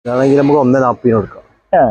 ഇതാണെങ്കിൽ നമുക്ക് ഒന്നേ നാൽപ്പതിന് കൊടുക്കാം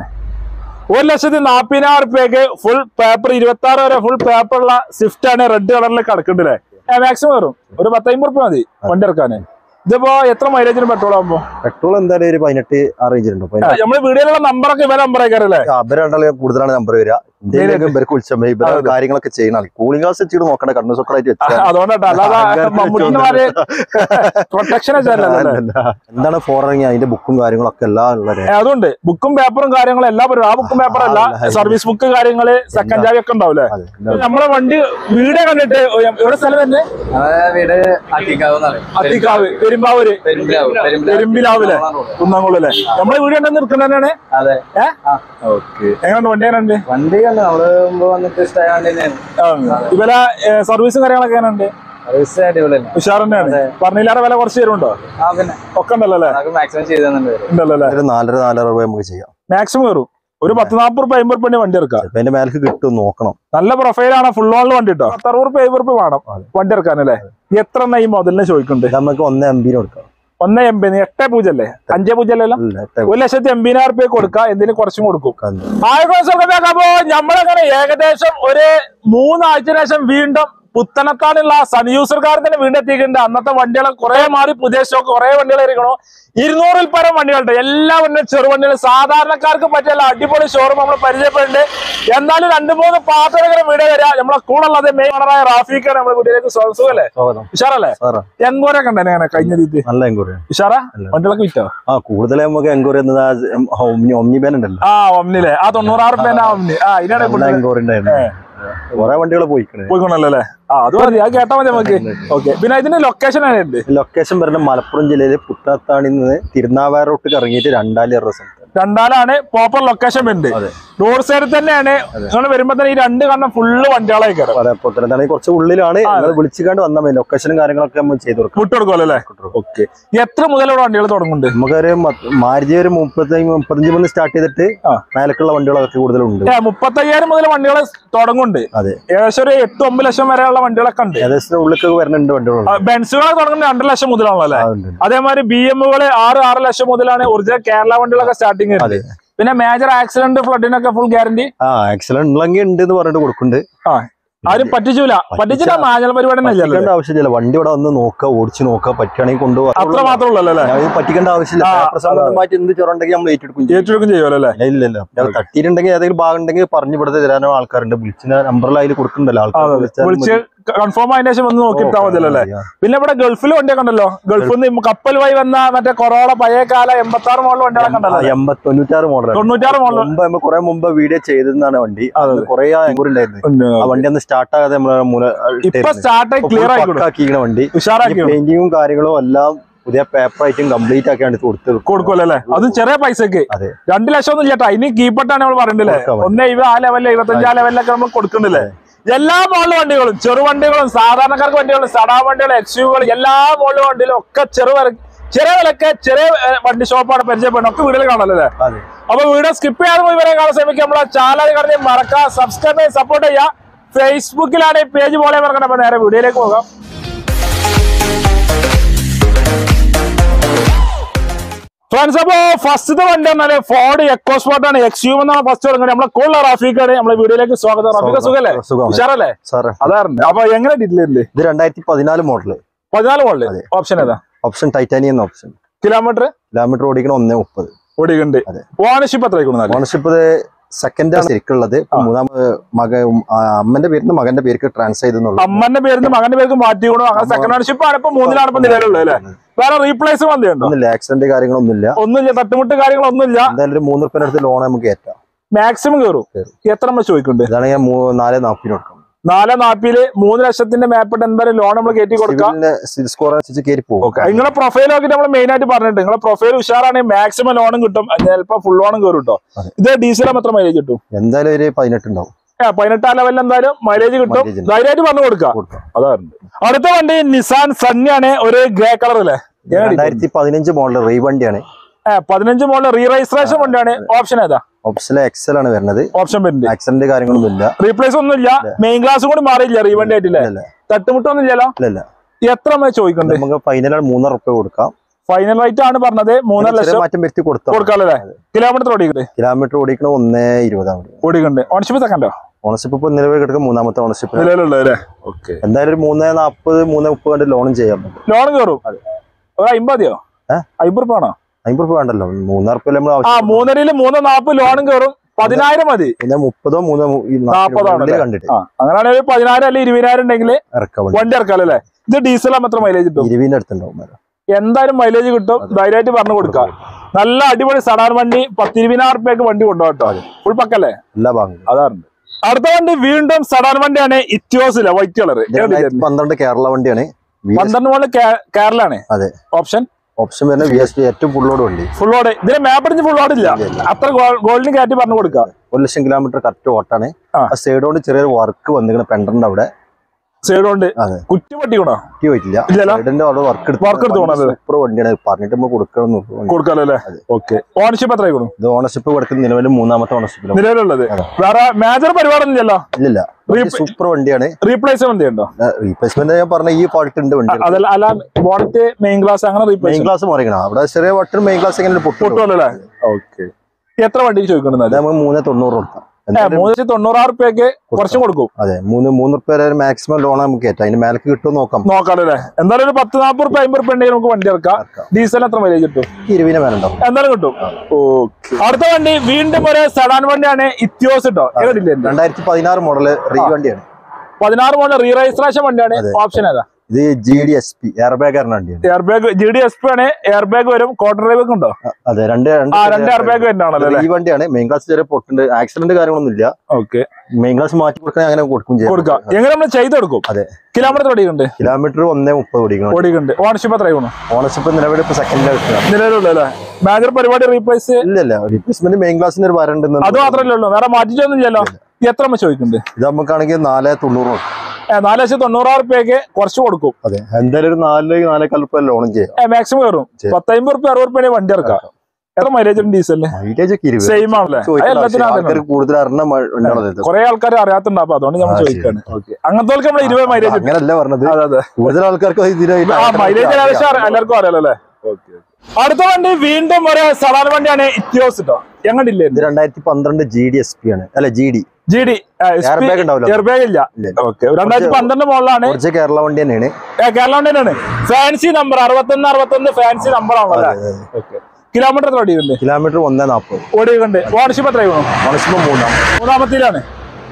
ഒരു ലക്ഷത്തി നാപ്പതിനായിരം റുപ്യക്ക് ഫുൾ പേപ്പർ ഇരുപത്തി ആറ് വരെ ഫുൾ പേപ്പറുള്ള സ്വിഫ്റ്റ് ആണ് റെഡ് കളറിൽ കിടക്കുന്നുണ്ടല്ലേ മാക്സിമം വരും ഒരു പത്തമ്പത് റുപ്യ മതി വണ്ടി ഇറക്കാന് ഇതിപ്പോ എത്ര മൈലേജിന് പെട്രോൾ ആകുമ്പോ പെട്രോൾ എന്തായാലും ഒരു പതിനെട്ട് ആ റേഞ്ചിലുണ്ടോ നമ്മള് വീഡിയോയിലുള്ള നമ്പറൊക്കെ ഇവരെ നമ്പർ ആയിക്കാരല്ലേ അവര് രണ്ടാളും കൂടുതലാണ് നമ്പർ വരിക ഇന്ത്യയിലേക്ക് ഇവർക്ക് വിളിച്ചപ്പോ ഇവരെ കാര്യങ്ങളൊക്കെ ചെയ്യണം കൂളിംഗ് ഗ്ലാസ് വെച്ചിട്ട് നോക്കണ്ട കണ്ണു സൊക്കറായിട്ട് വെച്ചാൽ അതുകൊണ്ടാട്ടോ അല്ലാതെ മമ്മൂട്ടിമാര് പ്രൊട്ടക്ഷൻ വെച്ചാലല്ലേ എന്താണ് ഫോറിങ് അതിന്റെ ബുക്കും കാര്യങ്ങളൊക്കെ എല്ലാം ഉള്ളത് അതുണ്ട് ബുക്കും പേപ്പറും കാര്യങ്ങളും എല്ലാം വരും ആ ബുക്കും പേപ്പറും അല്ല സർവീസ് ബുക്ക് കാര്യങ്ങള് സെക്കൻഡ് ചാവി ഒക്കെ ഉണ്ടാവില്ലേ അതെ എല്ലാം നമ്മളെ വണ്ടി വീഡിയോ കണ്ടിട്ട് എവിടെ സ്ഥലം തന്നെ ഞങ്ങളെ വീട് അക്കിക്കാവ് എന്ന് പറയും. അത്തിക്കാവ് പെരുമ്പാവൂര് പെരുമ്പിലാവ്, പെരുമ്പിലാവ്. പെരുമ്പിലാവിലെ കുന്നംകുളം അല്ലേ നമ്മളെ വീഡിയോ ഉണ്ടെന്ന് നിൽക്കുന്നത് തന്നെയാണ് അതെ ഏഹ് ഓക്കെ എങ്ങനെയുണ്ട് വണ്ടി എങ്ങനെയുണ്ട് വണ്ടി കണ്ടു നമ്മള് മുമ്പ് വന്നിട്ട് ഇഷ്ടമായ വണ്ടി തന്നെയാണ് ഇവരെ സർവീസും കാര്യങ്ങളൊക്കെ എങ്ങനെയുണ്ട് സർവീസ് അടിപൊളിയല്ല ഉഷാർ തന്നെയാണ് പറഞ്ഞില്ലാറെ വില കുറച്ച് തരുന്നുണ്ടോ ആ പിന്നെ ഒക്കെ ഉണ്ടല്ലോ അല്ലേ നമുക്ക് മാക്സിമം ചെയ്തു തന്നിട്ട് ഉണ്ടല്ലോ അല്ലേ ഒരു നാലര നാലര രൂപ നമുക്ക് ചെയ്യാം മാക്സിമം കയറും ഒരു പത്ത് നാൽപ്പത് റുപ്യ അമ്പത് റുപ്യ വണ്ടി ഇറക്കാം ചിലപ്പോ അതിന്റെ മേലേക്ക് കിട്ടും നോക്കണം നല്ല പ്രൊഫൈലാണ് ഫുൾ ഓണിൽ വണ്ടി കിട്ടോ പത്തറുപത് റുപ്യ അമ്പത് റുപ്യ വേണം വണ്ടി ഇറക്കാനല്ലേ എത്ര എണ്ണ ഈ മുതലിന് ചോദിക്കുന്നുണ്ട് ഇത് നമുക്ക് ഒന്നേ എംബിന് കൊടുക്കാം ഒന്ന് എൺപത് എട്ട് പൂജ്യം അല്ലേ അഞ്ചേ പൂജ്യം അല്ലല്ലോ ഇല്ല, എട്ടേ ഒരു ലക്ഷത്തി എൺപതിനായിരം റുപ്യ കൊടുക്കാം എന്തിനും കുറച്ചും കൊടുക്കും കൊടുക്കാം. ആയിക്കോട്ടെ അപ്പോ നമ്മളങ്ങനെ ഏകദേശം ഒരു മൂന്നാഴ്ച ശേഷം വീണ്ടും പുത്തനത്താനുള്ള സൺ യൂസർക്കാർ തന്നെ വീണ്ടും എത്തിയിട്ടുണ്ട് അന്നത്തെ വണ്ടികൾ കുറെ മാറി പുതിയ സ്റ്റോക്ക് കുറെ വണ്ടികൾ ഇരിക്കണോ ഇരുന്നൂറിൽ പരം വണ്ടികളുണ്ട് എല്ലാ വണ്ടികളും ചെറുവണ്ടികളും സാധാരണക്കാർക്ക് പറ്റിയുള്ള അടിപൊളി ഷോറൂം നമ്മൾ പരിചയപ്പെടുന്നുണ്ട് എന്നാലും രണ്ട് മൂന്ന് പാട്ടുകളെ വീഡിയോ വരിക നമ്മളെ കൂടെ ഉള്ളത് മെയിൻ ഓണറായ റാഫിക്കാണ് നമ്മുടെ വീട്ടിലേക്ക് സുഖല്ലേ സ്വാഗതം ഉഷാറല്ലേ സാറാ എൻകോരെ കണ്ടേ അങ്ങനെ കഴിഞ്ഞ രീതി നല്ല എൻക്വയറി ഉഷാറാ വണ്ടികളൊക്കെ വിറ്റോ ആ കൂടുതൽ നമുക്ക് എൻക്വയറി ഒമ്നി ബാൻ ഉണ്ടല്ലോ ആ ഒമ്നിലെ ആ തൊണ്ണൂറാറ് റുപ്യന്റെ ആ ഒമ്നി ആ ഇതിനാണ് നല്ല എൻക്വയറി ഉണ്ടായിരുന്നു കുറെ വണ്ടികൾ പോയിക്കണേ പോയിക്കൊണ്ടല്ലോ അല്ലേ ആ അത് മതി അത് കേട്ടാ മതി നമുക്ക് ഓക്കെ പിന്നെ ഇതിന്റെ ലൊക്കേഷൻ ഉണ്ട് ലൊക്കേഷൻ വരുന്നത് മലപ്പുറം ജില്ലയിലെ പുത്തനത്താണിൽ നിന്ന് തിരുനാവായ റോട്ടിൽ ഇറങ്ങിയിട്ട് രണ്ടാലി ഇറ സ്ഥലത്ത് രണ്ടാലാണ് പ്രോപ്പർ ലൊക്കേഷൻ വരുന്നത് അതെ. റോഡ് സൈഡിൽ തന്നെയാണ് നിങ്ങൾ വരുമ്പോ തന്നെ ഈ രണ്ട് കണ്ണം ഫുള്ള് വണ്ടികളായി കയറും അതെ പുത്തനത്താണി കുറച്ച് ഉള്ളിലാണ് നിങ്ങൾ വിളിച്ചുകൊണ്ട് വന്നാൽ മതി ലൊക്കേഷനും കാര്യങ്ങളൊക്കെ നമ്മൾ ചെയ്ത് കൊടുക്കാം വിട്ടുകൊടുക്കുമല്ലോ അല്ലേ ഓക്കെ എത്ര മുതൽ ഇവിടെ വണ്ടികൾ തുടങ്ങുന്നുണ്ട് നമുക്കൊരു മ- മാരുതി ഒരു മുപ്പത്തി മുപ്പത്തഞ്ച് മുതൽ സ്റ്റാർട്ട് ചെയ്തിട്ട് ആ. മേലക്കുള്ള വണ്ടികളൊക്കെ കൂടുതലുണ്ട് ഏ മുപ്പത്തയ്യായിരം മുതൽ വണ്ടികൾ തുടങ്ങുന്നുണ്ട് അതെ ഏകദേശം ഒരു എട്ട് ഒമ്പത് ലക്ഷം വരെയുള്ള വണ്ടികളൊക്കെ ഉണ്ട് ഏകദേശം ഉള്ളിലേക്ക് വരുന്നുണ്ട് വണ്ടികളുണ്ട് ബെൻസുകൾ തുടങ്ങുന്നത് രണ്ട് ലക്ഷം മുതലാണല്ലോ അല്ലേ ആ, ഉണ്ട്, ഉണ്ട്. അതേമാതിരി ബി എമ്മുകള് ആറ് ആറ് ലക്ഷം മുതലാണ് ഒറിജിനൽ കേരള വണ്ടികളൊക്കെ സ്റ്റാർട്ടിങ് അതെ പിന്നെ മേജർ ആക്സിഡന്റ് ഫ്ലഡിനൊക്കെ ഫുൾ ഗ്യാരണ്ടി ആ ആക്സിഡന്റ് ഉള്ളെങ്കിൽ ഉണ്ട് എന്ന് പറഞ്ഞിട്ട് കൊടുക്കുന്നുണ്ട് ആ ആരും പറ്റിച്ചൂല പറ്റിച്ചിട്ട് മാഞ്ഞൽ പരിപാടി തന്നെ ഇല്ലല്ലോ പറ്റിക്കേണ്ട ആവശ്യമില്ല വണ്ടി ഇവിടെ വന്ന് നോക്കുക ഓടിച്ച് നോക്കുക പറ്റുകയാണെങ്കിൽ കൊണ്ടുപോകാം അത്ര മാത്രമേ ഉള്ളൂ അല്ലേ ഞാൻ ഇത് പറ്റിക്കേണ്ട ആവശ്യമില്ല ആ, പേപ്പർ സംബന്ധമായിട്ട് എന്ത് ചൊറുണ്ടെങ്കിൽ നമ്മൾ ഏറ്റെടുക്കും ചെയ്യും. ഏറ്റെടുക്കും ചെയ്യുമല്ലോ അല്ലേ ഇല്ല ഇല്ല ഞാൻ തട്ടിയിട്ടുണ്ടെങ്കിൽ ഏതെങ്കിലും ഭാഗം ഉണ്ടെങ്കിൽ പറഞ്ഞു ഇവിടെ തരാനോ ആൾക്കാരുണ്ട് വിളിച്ച നമ്പറിൽ അതിൽ കൊടുക്കണ്ടല്ലോ ആൾക്കാർ അതെ, അതെ. വിളിച്ച് കൺഫേം ആയതിനു ശേഷം ഒന്ന് നോക്കിയിട്ടാ മതിയല്ലോ അല്ലേ പിന്നെ ഇവിടെ ഗൾഫിൽ വണ്ടിയൊക്കെ ഉണ്ടല്ലോ ഗൾഫിൽ നിന്ന് കപ്പൽ വഴി വന്ന മറ്റേ കൊറോണ പഴയ കാല എൺപത്തി ആറ് മോഡൽ വണ്ടികളൊക്കെ ഉണ്ടല്ലോ എൺപത് തൊണ്ണൂറ്റാറ് മോഡൽ തൊണ്ണൂറ്റാറ് മോഡൽ മുമ്പ് നമ്മൾ കുറെ മുമ്പ് വീഡിയോ ചെയ്തിരുന്നാണ് വണ്ടി അതെ. കുറെ ഉണ്ടായിരുന്നു ആ വണ്ടി അന്ന് സ്റ്റാർട്ട് ആകാതെ നമ്മളെ മൂല ഇപ്പൊ സ്റ്റാർട്ട് ആയി ക്ലിയർ ആയിക്കോളും ആക്കിയിരിക്കണ വണ്ടി ഉഷാറാക്കി പെയിന്റിങ്ങും കാര്യങ്ങളും എല്ലാം പുതിയ പേപ്പർ ആയിട്ടും കംപ്ലീറ്റ് ആക്കിയാണ് കൊടുത്തത് കൊടുക്കുമല്ലോ അല്ലേ അതും ചെറിയ പൈസക്ക് അതെ രണ്ട് ലക്ഷം ഒന്നും ചേട്ടാ ഇനി കീപ്പട്ടാണ് നമ്മൾ പറയണ്ടല്ലേ കൊടുക്കാം. ഒന്ന് ഇവ ആ ലെവലില് ഇരുപത്തഞ്ച് ആ ലെവലിലൊക്കെ നമ്മൾ കൊടുക്കണ്ടല്ലേ എല്ലാ മോഡൽ വണ്ടികളും ചെറു വണ്ടികളും സാധാരണക്കാർക്ക് വണ്ടികളും സടാ വണ്ടികളും എക്സ്യൂകൾ എല്ലാ മോഡൽ വണ്ടികളും ഒക്കെ ചെറു വില- ചെറിയ വിലക്ക് ചെറിയ ഏഹ്, വണ്ടി ഷോപ്പാണ് പരിചയപ്പെടുന്നത് ഒക്കെ വീടുകൾ കാണാമല്ലോ അല്ലേ അതെ അപ്പൊ വീഡിയോ സ്കിപ്പ് ചെയ്യാതെ പോയി വരെ കാണാൻ ശ്രമിക്കുക നമ്മളെ ചാനൽ കടന്ന് മറക്കാം സബ്സ്ക്രൈബ് ചെയ്ത് സപ്പോർട്ട് ചെയ്യുക ഫേസ്ബുക്കിലാണ് ഈ പേജ് പോലെ മറക്കണം അപ്പൊ നേരെ വീഡിയോയിലേക്ക് പോകാം ഫ്രണ്ട്സ് അപ്പോ ഫസ്റ്റത്തെ വണ്ടി പറഞ്ഞാല് ഫോർഡ് എക്കോ സ്പോർട്ട് ആണ് എക്സ് യു എന്നാണ് ഫസ്റ്റ് തുടങ്ങുന്നത് നമ്മളെ കൂടുതൽ റഫീഖാണ് നമ്മളെ വീഡിയോയിലേക്ക് സ്വാഗതം റഫീഖ സുഖല്ലേ സുഖം ഉഷാറല്ലേ സാറേ അതാറുണ്ട് അപ്പൊ എങ്ങനെ ഡീറ്റെയിൽ ഇത് രണ്ടായിരത്തി പതിനാല് മോഡല് പതിനാല് മോളില് ഓപ്ഷൻ ഏതാ option Titanium option kilometre kilometre ഓടിക്കണം ഒന്നേ മുപ്പത് ഓടിക്കുന്നുണ്ട് അതെ. ഓണർഷിപ്പ് എത്ര കൊടുക്കുന്നത് ഓണർഷിപ്പ് സെക്കൻഡ് ആണ് ശരിക്കുള്ളത് ഇപ്പൊ മൂന്നാമത് മക ആ, അമ്മന്റെ പേരിന്ന് മകന്റെ പേർക്ക് ട്രാൻസ്ഫർ ചെയ്തെന്നുള്ളൂ അമ്മന്റെ പേരിന്ന് മകന്റെ പേർക്ക് മാറ്റിക്കണോ അങ്ങനെ സെക്കൻഡ് ഓണർഷിപ്പ് ആണ് ഇപ്പൊ മൂന്നിലാണ് ഇപ്പൊ നിലവിലുള്ളത് അല്ലേ വേറെ റീപ്ലേസ് വന്നിട്ടുണ്ടോ ഒന്നുമില്ല ആക്സിഡന്റ് കാര്യങ്ങളൊന്നുമില്ല ഒന്നുമില്ല തട്ടുമുട്ട് കാര്യങ്ങളൊന്നുമില്ല എന്തായാലും ഒരു മൂന്ന് റുപ്യ അടുത്ത് ലോൺ നമുക്ക് കയറ്റാം മാക്സിമം കയറും കേറും. എത്ര നമ്മൾ ചോദിക്കുന്നുണ്ട് ഇതാണ് ഞാൻ മൂ- നാല് നാൽപ്പതിന് കൊടുക്കാം നാല് നാപ്പില് മൂന്ന് ലക്ഷത്തിന്റെ മേപ്പിട്ട് എന്തായാലും ലോൺ നമ്മൾ കയറ്റി കൊടുക്കാം സിവിലിന്റെ സിവിൽ സ്കോർ അനുസരിച്ച് കയറി പോകും ഓക്കെ നിങ്ങളെ പ്രൊഫൈൽ നോക്കിയിട്ട് നമ്മൾ മെയിൻ ആയിട്ട് പറഞ്ഞിട്ട് നിങ്ങളെ പ്രൊഫൈൽ ഉഷാറാണെങ്കിൽ മാക്സിമം ലോണും കിട്ടും ചിലപ്പോ ഫുൾ ലോണും കയറും കേട്ടോ അതെ. ഇത് ഡീസലും എത്ര മൈലേജ് കിട്ടും എന്തായാലും ഒരു പതിനെട്ട് ഉണ്ടാവും ഏ, പതിനെട്ടാം ലെവലിൽ എന്തായാലും മൈലേജ് കിട്ടും Mileage ഉണ്ട്. ധൈര്യമായിട്ട് പറഞ്ഞു കൊടുക്കാം കൊടുക്കാം അതാണ് അടുത്ത വണ്ടി നിസാൻ സണ്ണിയാണ് ഒരു ഗ്രേ കളർ അല്ലേ രണ്ടായിരത്തി പതിനഞ്ച് മോഡൽ റീ വണ്ടിയാണ് പതിനഞ്ച് മോഡൽ റീ രജിസ്ട്രേഷൻ വണ്ടിയാണ് ഓപ്ഷൻ ഏതാ ഓപ്ഷനിൽ എക്സൽ ആണ് വരുന്നത് ഓപ്ഷൻ വരുന്നത് ആക്സിഡന്റ് കാര്യങ്ങളൊന്നും ഇല്ല റീപ്ലേസ് ഒന്നും ഇല്ല മെയിൻ ക്ലാസ് കൂടി മാറിയില്ല റീവണ്ടി ആയിട്ടില്ലേ ഇല്ല തട്ടുമുട്ടൊന്നും ഇല്ലല്ലോ ഇല്ല ഇല്ല എത്ര നമ്മൾ ചോദിക്കുന്നുണ്ട് നമുക്ക് ഫൈനലാണ് മൂന്നര റുപ്യ കൊടുക്കാം ഫൈനൽ റേറ്റ് ആണ് പറഞ്ഞത് മൂന്നര ചെറിയ ലക്ഷം മാറ്റം വരുത്തി കൊടുത്തു കൊടുക്കാല്ലേ കിലോമീറ്റർ ഓടിക്കണ്ടേ കിലോമീറ്റർ ഓടിക്കണ ഒന്നേ ഇരുപതാണ് ഓടിക്കണ്ട് ഓണർഷിപ്പ് സെക്കൻഡോ ഓണർഷിപ്പ് ഇപ്പൊ നിലവിൽ കിടക്കുന്ന മൂന്നാമത്തെ ഓണർഷിപ്പ് നിലവിലുള്ളത് അല്ലേ ഓക്കെ എന്തായാലും ഒരു മൂന്നേ നാപ്പത് മൂന്നേ മുപ്പത് കണ്ട് ലോണും ചെയ്യാൻ പറ്റും ലോൺ കയറും ഒരു അമ്പതിയോ ഏ? അമ്പത് റുപ്യ ആണോ അമ്പത് രൂപ വേണ്ടല്ലോ മൂന്നാർ രൂപ നമ്മൾ ആ ആവശ്യം മൂന്നരയില് മൂന്ന് നാപ്പത് ലോണും കയറും പതിനായിരം മതി പിന്നെ മുപ്പതോ മൂന്നോ മു- ഈ നാപ്പതാണല്ലേ? നാൽപ്പതിനുള്ളിൽ കണ്ടിട്ട് ആ അങ്ങനെയാണെങ്കിൽ ഒരു പതിനായിരം അല്ലെങ്കിൽ ഇരുപതിനായിരം ഉണ്ടെങ്കിൽ ഇറക്കാം വണ്ടി. വണ്ടി ഇറക്കാലോ അല്ലേ ഇത് ഡീസൽ ആകുമ്പോൾ എത്ര മൈലേജ് കിട്ടും ഇരുപതിന്റെ അടുത്തുണ്ടാവും മരം. എന്തായാലും മൈലേജ് കിട്ടും ധൈര്യമായിട്ട് പറഞ്ഞു കൊടുക്കാം നല്ല അടിപൊളി സടാൻ വണ്ടി പത്തിരുപതിനായിരം റുപ്യക്ക് വണ്ടി കൊണ്ടുപോകട്ടോ ഫുൾ പക്കല്ലേ എല്ലാ ഭാഗങ്ങളും അതാണ് അടുത്ത വണ്ടി വീണ്ടും സടാൻ വണ്ടിയാണ് ഇറ്റിയോസിലെ വൈറ്റ് കളർ ഇത് രണ്ടായിരത്തി പന്ത്രണ്ട് കേരള വണ്ടിയാണ് പന്ത്രണ്ട് മോളിൽ കേരളാണ് അതെ ഓപ്ഷൻ ഓപ്ഷൻ വരുന്ന വി എസ് പി ഏറ്റവും ഫുള്ളോട് വണ്ടി ഫുൾ ഓട് ഇതിന് മാപ്പടിച്ച് ഫുൾ ഓടില്ല അത്ര ഗോൾഡിന് കയറ്റി പറഞ്ഞു കൊടുക്കാം ഒരു ലക്ഷം കിലോമീറ്റർ കറക്റ്റ് ഓട്ടാണ് ആ. ആ സൈഡ് കൊണ്ട് ചെറിയൊരു വർക്ക് വന്നിങ്ങനെ പെൻഡറിന്റെ അവിടെ സൈഡ് കൊണ്ട് അതെ കുറ്റി പറ്റിക്കണോ കിട്ടി പോയിട്ടില്ല ഇല്ലല്ലോ? സൈഡിന്റെ അവിടെ വർക്ക് എടുത്ത് Work എടുത്ത് പോകണം, അതെ. സൂപ്പർ വണ്ടിയാണ് പറഞ്ഞിട്ട് നമ്മൾ കൊടുക്കണം കൊടുക്കാലോ അല്ലേ ഓക്കെ ഓണർഷിപ്പ് എത്ര കൊടുക്കും ഇത് ഓണർഷിപ്പ് കൊടുക്കുന്ന നിലവിൽ മൂന്നാമത്തെ ഓണർഷിപ്പിലും നിലവിലുള്ളത് അതെ. വേറെ മേജർ പരിപാടിയൊന്നുമില്ലല്ലോ ഇല്ലില്ല Re- സൂപ്പർ വണ്ടിയാണ് റീപ്ലേസ്മെന്റ് ഉണ്ടോ റീപ്ലേസ്മെന്റ് ഞാൻ പറഞ്ഞ ഈ ക്വാളിറ്റി ഉണ്ട് വണ്ടി അതല്ല അല്ല ബോണറ്റ് മെയിൻ ഗ്ലാസ് അങ്ങനെ മെയിൻ റീപ്ലേസ് ക്ലാസ് മറിയണം അവിടെ ചെറിയ വട്ടർ മെയിൻ ക്ലാസ് എങ്ങനെ പൊട്ടു പൊട്ടുമല്ലോ അല്ലേ ഓക്കെ എത്ര വണ്ടി ചോദിക്കുന്നത് അത് നമുക്ക് മൂന്ന് തൊണ്ണൂറ് കൊടുക്കാം എന്തായാലും മൂന്ന് ലക്ഷത്തി തൊണ്ണൂറായിരം റുപ്യക്ക് കുറച്ചും കൊടുക്കും അതെ മൂന്ന് മൂന്ന് റുപ്യ വരെ മാക്സിമം ലോൺ നമുക്ക് കയറ്റാം അതിന് മേലേക്ക് കിട്ടുമോ നോക്കാം നോക്കാലോ അല്ലേ എന്തായാലും ഒരു പത്ത് നാൽപ്പത് റുപ്യ അമ്പത് റുപ്യ ഉണ്ടെങ്കിൽ നമുക്ക് വണ്ടി ഇറക്കാം ഇറക്കാം. ഡീസൽ എത്ര മൈലേജ് കിട്ടും ഇരുപതിനെ മേലെ ഉണ്ടാവും എന്തായാലും കിട്ടും ഓക്കെ അടുത്ത വണ്ടി വീണ്ടും ഒരു സഡാൻ വണ്ടിയാണ് ഇത്യോസ് കേട്ടോ ഏകടില്ലേ രണ്ടായിരത്തി പതിനാറ് മോഡല് റീ വണ്ടിയാണ് പതിനാറ് മോഡൽ റീ രജിസ്ട്രേഷൻ വണ്ടിയാണ് അതെ. ഓപ്ഷൻ ഏതാ ഇത് G D S P air bag വണ്ടിയാണ് air bag G D S P ആണ് എയർ ബാഗ് വരും കോട്ടൺ ഡ്രൈവ് ഉണ്ടോ അതെ രണ്ട് ആ രണ്ട് എയർ ബാഗ് വരുന്നതാണല്ലോ അല്ലേ ഈ വണ്ടിയാണ് മെയിൻ ക്ലാസ് ചെറിയ പൊട്ടുണ്ട് ആക്സിഡന്റ് കാര്യങ്ങളൊന്നും ഇല്ല ഓക്കെ മെയിൻ ക്ലാസ് മാറ്റി കൊടുക്കാൻ അങ്ങനെ കൊടുക്കും ചെയ്യാം കൊടുക്കാം എങ്ങനെ നമ്മൾ ചെയ്തെടുക്കും അതെ കിലോമീറ്റർ ഓടിക്കുന്നുണ്ട് കിലോമീറ്റർ ഒന്നേ മുപ്പത് ഓടിക്കണം ഓടിക്കുന്നുണ്ട് ഓണർഷിപ്പ് എത്ര ആയിരുന്നു ഓണർഷിപ്പ് നിലവിൽ ഇപ്പൊ സെക്കൻഡിൽ കിട്ടുക നിലവിലുള്ള അല്ലേ മേജർ പരിപാടി റീപ്ലേസ് ഇല്ല ഇല്ല റീപ്ലേസ്മെന്റ് മെയിൻ ക്ലാസ്സിന് ഒരു വരണ്ടെന്ന് അത് മാത്രമല്ലേ ഉള്ളൂ വേറെ മാറ്റിട്ടൊന്നും ഇല്ലല്ലോ എത്ര നമ്മൾ ചോദിക്കുന്നുണ്ട് ഇത് നമുക്കാണെങ്കിൽ നാല് തൊണ്ണൂറ് കൊടുക്കും. ഏ, നാല് ലക്ഷത്തി തൊണ്ണൂറായിരം റുപ്യക്ക് കുറച്ച് കൊടുക്കും അതെ എന്തായാലും ഒരു നാല് നാലേക്കാൽ റുപ്യ ലോണും ചെയ്യാം മാക്സിമം കയറും ശരി. പത്തമ്പത് റുപ്യ അറുപത് റുപ്യ വണ്ടി ഇറക്കാം എത്ര മൈലേജ് ഉണ്ട് ഡീസലിന് മൈലേജ് ഒക്കെ ഇരുപത് സെയിം ആണല്ലേ അത് ചോദിക്കേണ്ട എല്ലാത്തിനും ആവശ്യം. അതന്നെ. ആൾക്കാർ കൂടുതൽ അറിഞ്ഞ ഉണ്ടാണത് ഇത്. കുറെ ആൾക്കാർ അറിയാത്തുണ്ട് അപ്പൊ അതുകൊണ്ട് നമ്മൾ ആ, ശരി. ചോദിക്കാണ് ഓക്കെ അങ്ങനത്തെ നമ്മൾ ഇരുപത് മൈലേജ് ഉണ്ട് അങ്ങനല്ല പറഞ്ഞത് അതെ അതെ കൂടുതൽ ആൾക്കാർക്ക് ഇതിനായിട്ട് ആ മൈലേജ് ഏകദേശം അറിയാം. എല്ലാവർക്കും അറിയാലോ അല്ലേ അടുത്ത വണ്ടി വീണ്ടും ഒരു സടാൻ വണ്ടിയാണ് ഇത്യോസ് കേട്ടോ എങ്ങോട്ടില്ലേ ഇത് രണ്ടായിരത്തി പന്ത്രണ്ട് ജി ഡി എസ് പി ആണ് അല്ല G D G D air bag ഉണ്ടാവില്ല എയർ ബാഗ് ഇല്ല ഇല്ല. ഓക്കെ രണ്ടായിരത്തി പന്ത്രണ്ട് മോളിലാണ് കുറച്ച് കേരള വണ്ടി തന്നെയാണ് ഏ, കേരള വണ്ടിയാണ് ഫാൻസി നമ്പർ അറുപത്തൊന്ന് അറുപത്തൊന്ന് ഫാൻസി നമ്പർ ആണല്ലോ ഓക്കെ കിലോമീറ്റർ എത്ര ഓടിയിട്ടുണ്ട് കിലോമീറ്റർ ഒന്നേ നാൽപ്പത് ഓടിയിട്ടുണ്ട് ഓണർഷിപ്പ് എത്ര ആയിരുന്നു ഓണർഷിപ്പ് മൂന്നാം മൂന്നാമത്തിലാണ്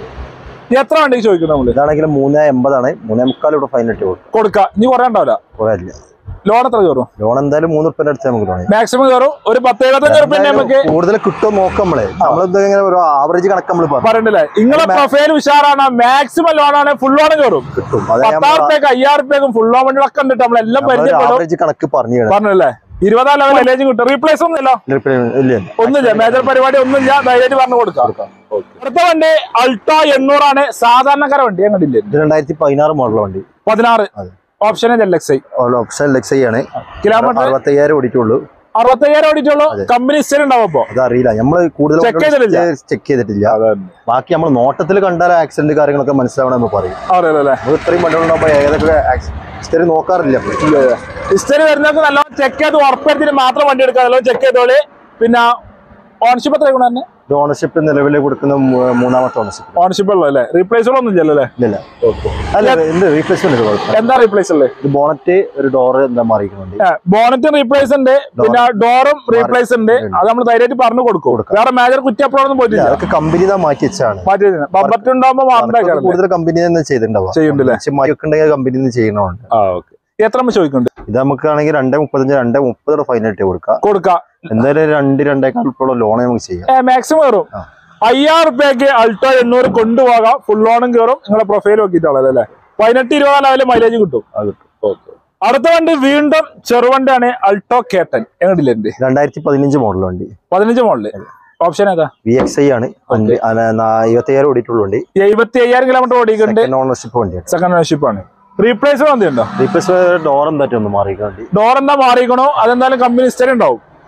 എത്ര വണ്ടിക്ക് ചോദിക്കുന്നത് നമ്മള് ഇതാണെങ്കിൽ മൂന്നേ എൺപതാണ് മൂന്നേ മുക്കാൽ ഇവിടെ ഫൈൻ ഇട്ട് കൊടുക്കും കൊടുക്കാം ഇനി കുറേ ഉണ്ടാവില്ല കുറെ ഇല്ല ലോൺ എത്ര കയറും ലോൺ എന്തായാലും മൂന്ന് റുപ്യ അടുത്ത് നമുക്ക് ലോൺ മാക്സിമം കയറും ഒരു പത്ത് എഴുപത്തഞ്ച് റുപ്യ നമുക്ക് കൂടുതൽ കിട്ടുമോ നോക്കാം നമ്മള് നമ്മളിത് ഇങ്ങനെ ഒരു ആവറേജ് കണക്ക് നമ്മൾ പറഞ്ഞു പറയണ്ടല്ലേ നിങ്ങളെ പ്രൊഫൈൽ ഉഷാറാണ് മാക്സിമം ലോൺ ആണ് ഫുൾ ലോൺ കയറും കിട്ടും അത് പത്തായിരം റുപ്യക്ക് അയ്യായിരം റുപ്യക്കും ഫുൾ ലോൺ വണ്ടികളൊക്കെ ഉണ്ട് നമ്മളെല്ലാം പരിചയപ്പെടും ആവറേജ് കണക്ക് പറഞ്ഞു പറഞ്ഞല്ലേ ഇരുപതാം ലെവൽ മൈലേജും കിട്ടും റീപ്ലേസ് ഒന്നുമില്ല ഇല്ല ഒന്നുമില്ല മേജർ പരിപാടി ഒന്നുമില്ല ധൈര്യമായിട്ട് പറഞ്ഞു കൊടുക്കാം അടുത്ത വണ്ടി അൾട്ടോ എണ്ണൂറാണ് സാധാരണക്കാര വണ്ടി എങ്ങോട്ടില്ല ഇത് രണ്ടായിരത്തി പതിനാറ് മോഡൽ വണ്ടി പതിനാറ് അതെ. Option L X I option ലെക്സ് ആണ് കിലോമീറ്റർ അറുപത്തയ്യായിരം ഓടിക്കുള്ളൂ അറുപത്തയ്യായിരം ഓടിച്ചുള്ളൂ കമ്പനി ഹിസ്റ്ററി ഉണ്ടാവും അപ്പൊ അത് അറിയില്ല നമ്മള് കൂടുതൽ Check ചെയ്തിട്ടില്ല? ചെക്ക് ചെയ്തിട്ടില്ല ബാക്കി നമ്മൾ നോട്ടത്തിൽ കണ്ടാൽ ആക്സിഡന്റ് കാര്യങ്ങളൊക്കെ മനസ്സിലാവണം എന്ന് പറയും അറിയാലോ നമ്മൾ ഇത്രയും വണ്ടികളുണ്ടാകുമ്പോൾ ഏതൊക്കെ ഹിസ്റ്ററി നോക്കാറില്ല നമ്മള്. ഹിസ്റ്ററി വരുന്നവർക്ക് നല്ലോണം ചെക്ക് ചെയ്ത് ഉറപ്പെടുത്തിട്ട് മാത്രം വണ്ടി എടുക്കുക നല്ലോണം ചെക്ക് ചെയ്തോളി പിന്നെ ഓണർഷിപ്പ് എത്ര ഗുണം തന്നെ ഇത് ഓണർഷിപ്പ് നിലവിൽ കൊടുക്കുന്ന മൂ- മൂന്നാമത്തെ ഓണർഷിപ്പ് ഓണർഷിപ്പ് ഉള്ളൂ അല്ലേ റീപ്ലേസുകളൊന്നും ഇല്ലല്ലോ അല്ലേ ഇല്ല അല്ല എന്ത് റീപ്ലേസ്മെന്റ് കുഴപ്പം എന്താ റീപ്ലേസ് ഉള്ളത് ഇത് ബോണറ്റ് ഒരു ഡോറ് എന്താ മാറിക്കുന്നുണ്ട് ബോണറ്റും റീപ്ലേസ് ഉണ്ട് പിന്നെ ഡോറും റീപ്ലേസ് ഉണ്ട് അത് നമ്മൾ ധൈര്യമായിട്ട് പറഞ്ഞു കൊടുക്കും വേറെ മേജർ കുറ്റപ്പുറമൊന്നും പോയിട്ടില്ല അതൊക്കെ കമ്പനി തന്നെ മാറ്റി വെച്ചാണ് മാറ്റി ബമ്പറ്റ് ഉണ്ടാകുമ്പോൾ മാറേണ്ട കൂടുതൽ കമ്പനി തന്നെ ചെയ്തിട്ടുണ്ടാവുക ചെയ്യുന്നുണ്ടല്ലേ? പക്ഷെ മാറ്റി വെക്കണ്ടെങ്കിൽ കമ്പനി തന്നെ ചെയ്യണമുണ്ട് ആ ഓക്കെ എത്ര നമ്മൾ ചോദിക്കുന്നുണ്ട് ഇത് നമുക്കാണെങ്കിൽ രണ്ടേ മുപ്പത്തഞ്ച് രണ്ടേ മുപ്പത് ഫൈനായിട്ട് കൊടുക്കാം കൊടുക്കാം എന്തായാലും ഒരു രണ്ട് രണ്ടേക്കാൾ ഉൾപ്പെടെ ലോൺ നമുക്ക് ചെയ്യാം മാക്സിമം കയറും ആ. അയ്യായിരം റുപ്യക്ക് അൾട്ടോ എണ്ണൂറ് കൊണ്ടുപോകാം ഫുൾ ഓണും കയറും നിങ്ങളെ പ്രൊഫൈൽ നോക്കിയിട്ടുള്ളത് അല്ലേ പതിനെട്ട് ഇരുപതാം ലെവലിൽ മൈലേജ് കിട്ടും അത് അടുത്ത വണ്ടി വീണ്ടും ചെറുവണ്ടിയാണ് അൾട്ടോ കേട്ടൻ എങ്ങോട്ടില്ല എന്റെ രണ്ടായിരത്തി പതിനഞ്ച് മോഡൽ വണ്ടി പതിനഞ്ച് മോഡല് ഓപ്ഷൻ ഏതാ വി എക്സ് ഐ ആണ് വണ്ടി ഇരുപത്തയ്യായിരം ഓടിയിട്ടുള്ള വണ്ടി എഴുപത്തി അയ്യായിരം കിലോമീറ്റർ ഓടിക്കുന്നുണ്ട് സെക്കൻഡ് ഓണർഷിപ്പ് വണ്ടിയാണ് സെക്കൻഡ് ഓണർഷിപ്പ് ആണ് റീപ്ലേസ് വന്നിട്ടുണ്ടോ റീപ്ലേസ് ഡോർ എന്തായിട്ട് ഒന്ന് മാറിയിരിക്കും വണ്ടി ഡോർ എന്താ മാറിക്കണോ അതെന്തായാലും കമ്പനി ഹിസ്റ്ററി ഉണ്ടാവും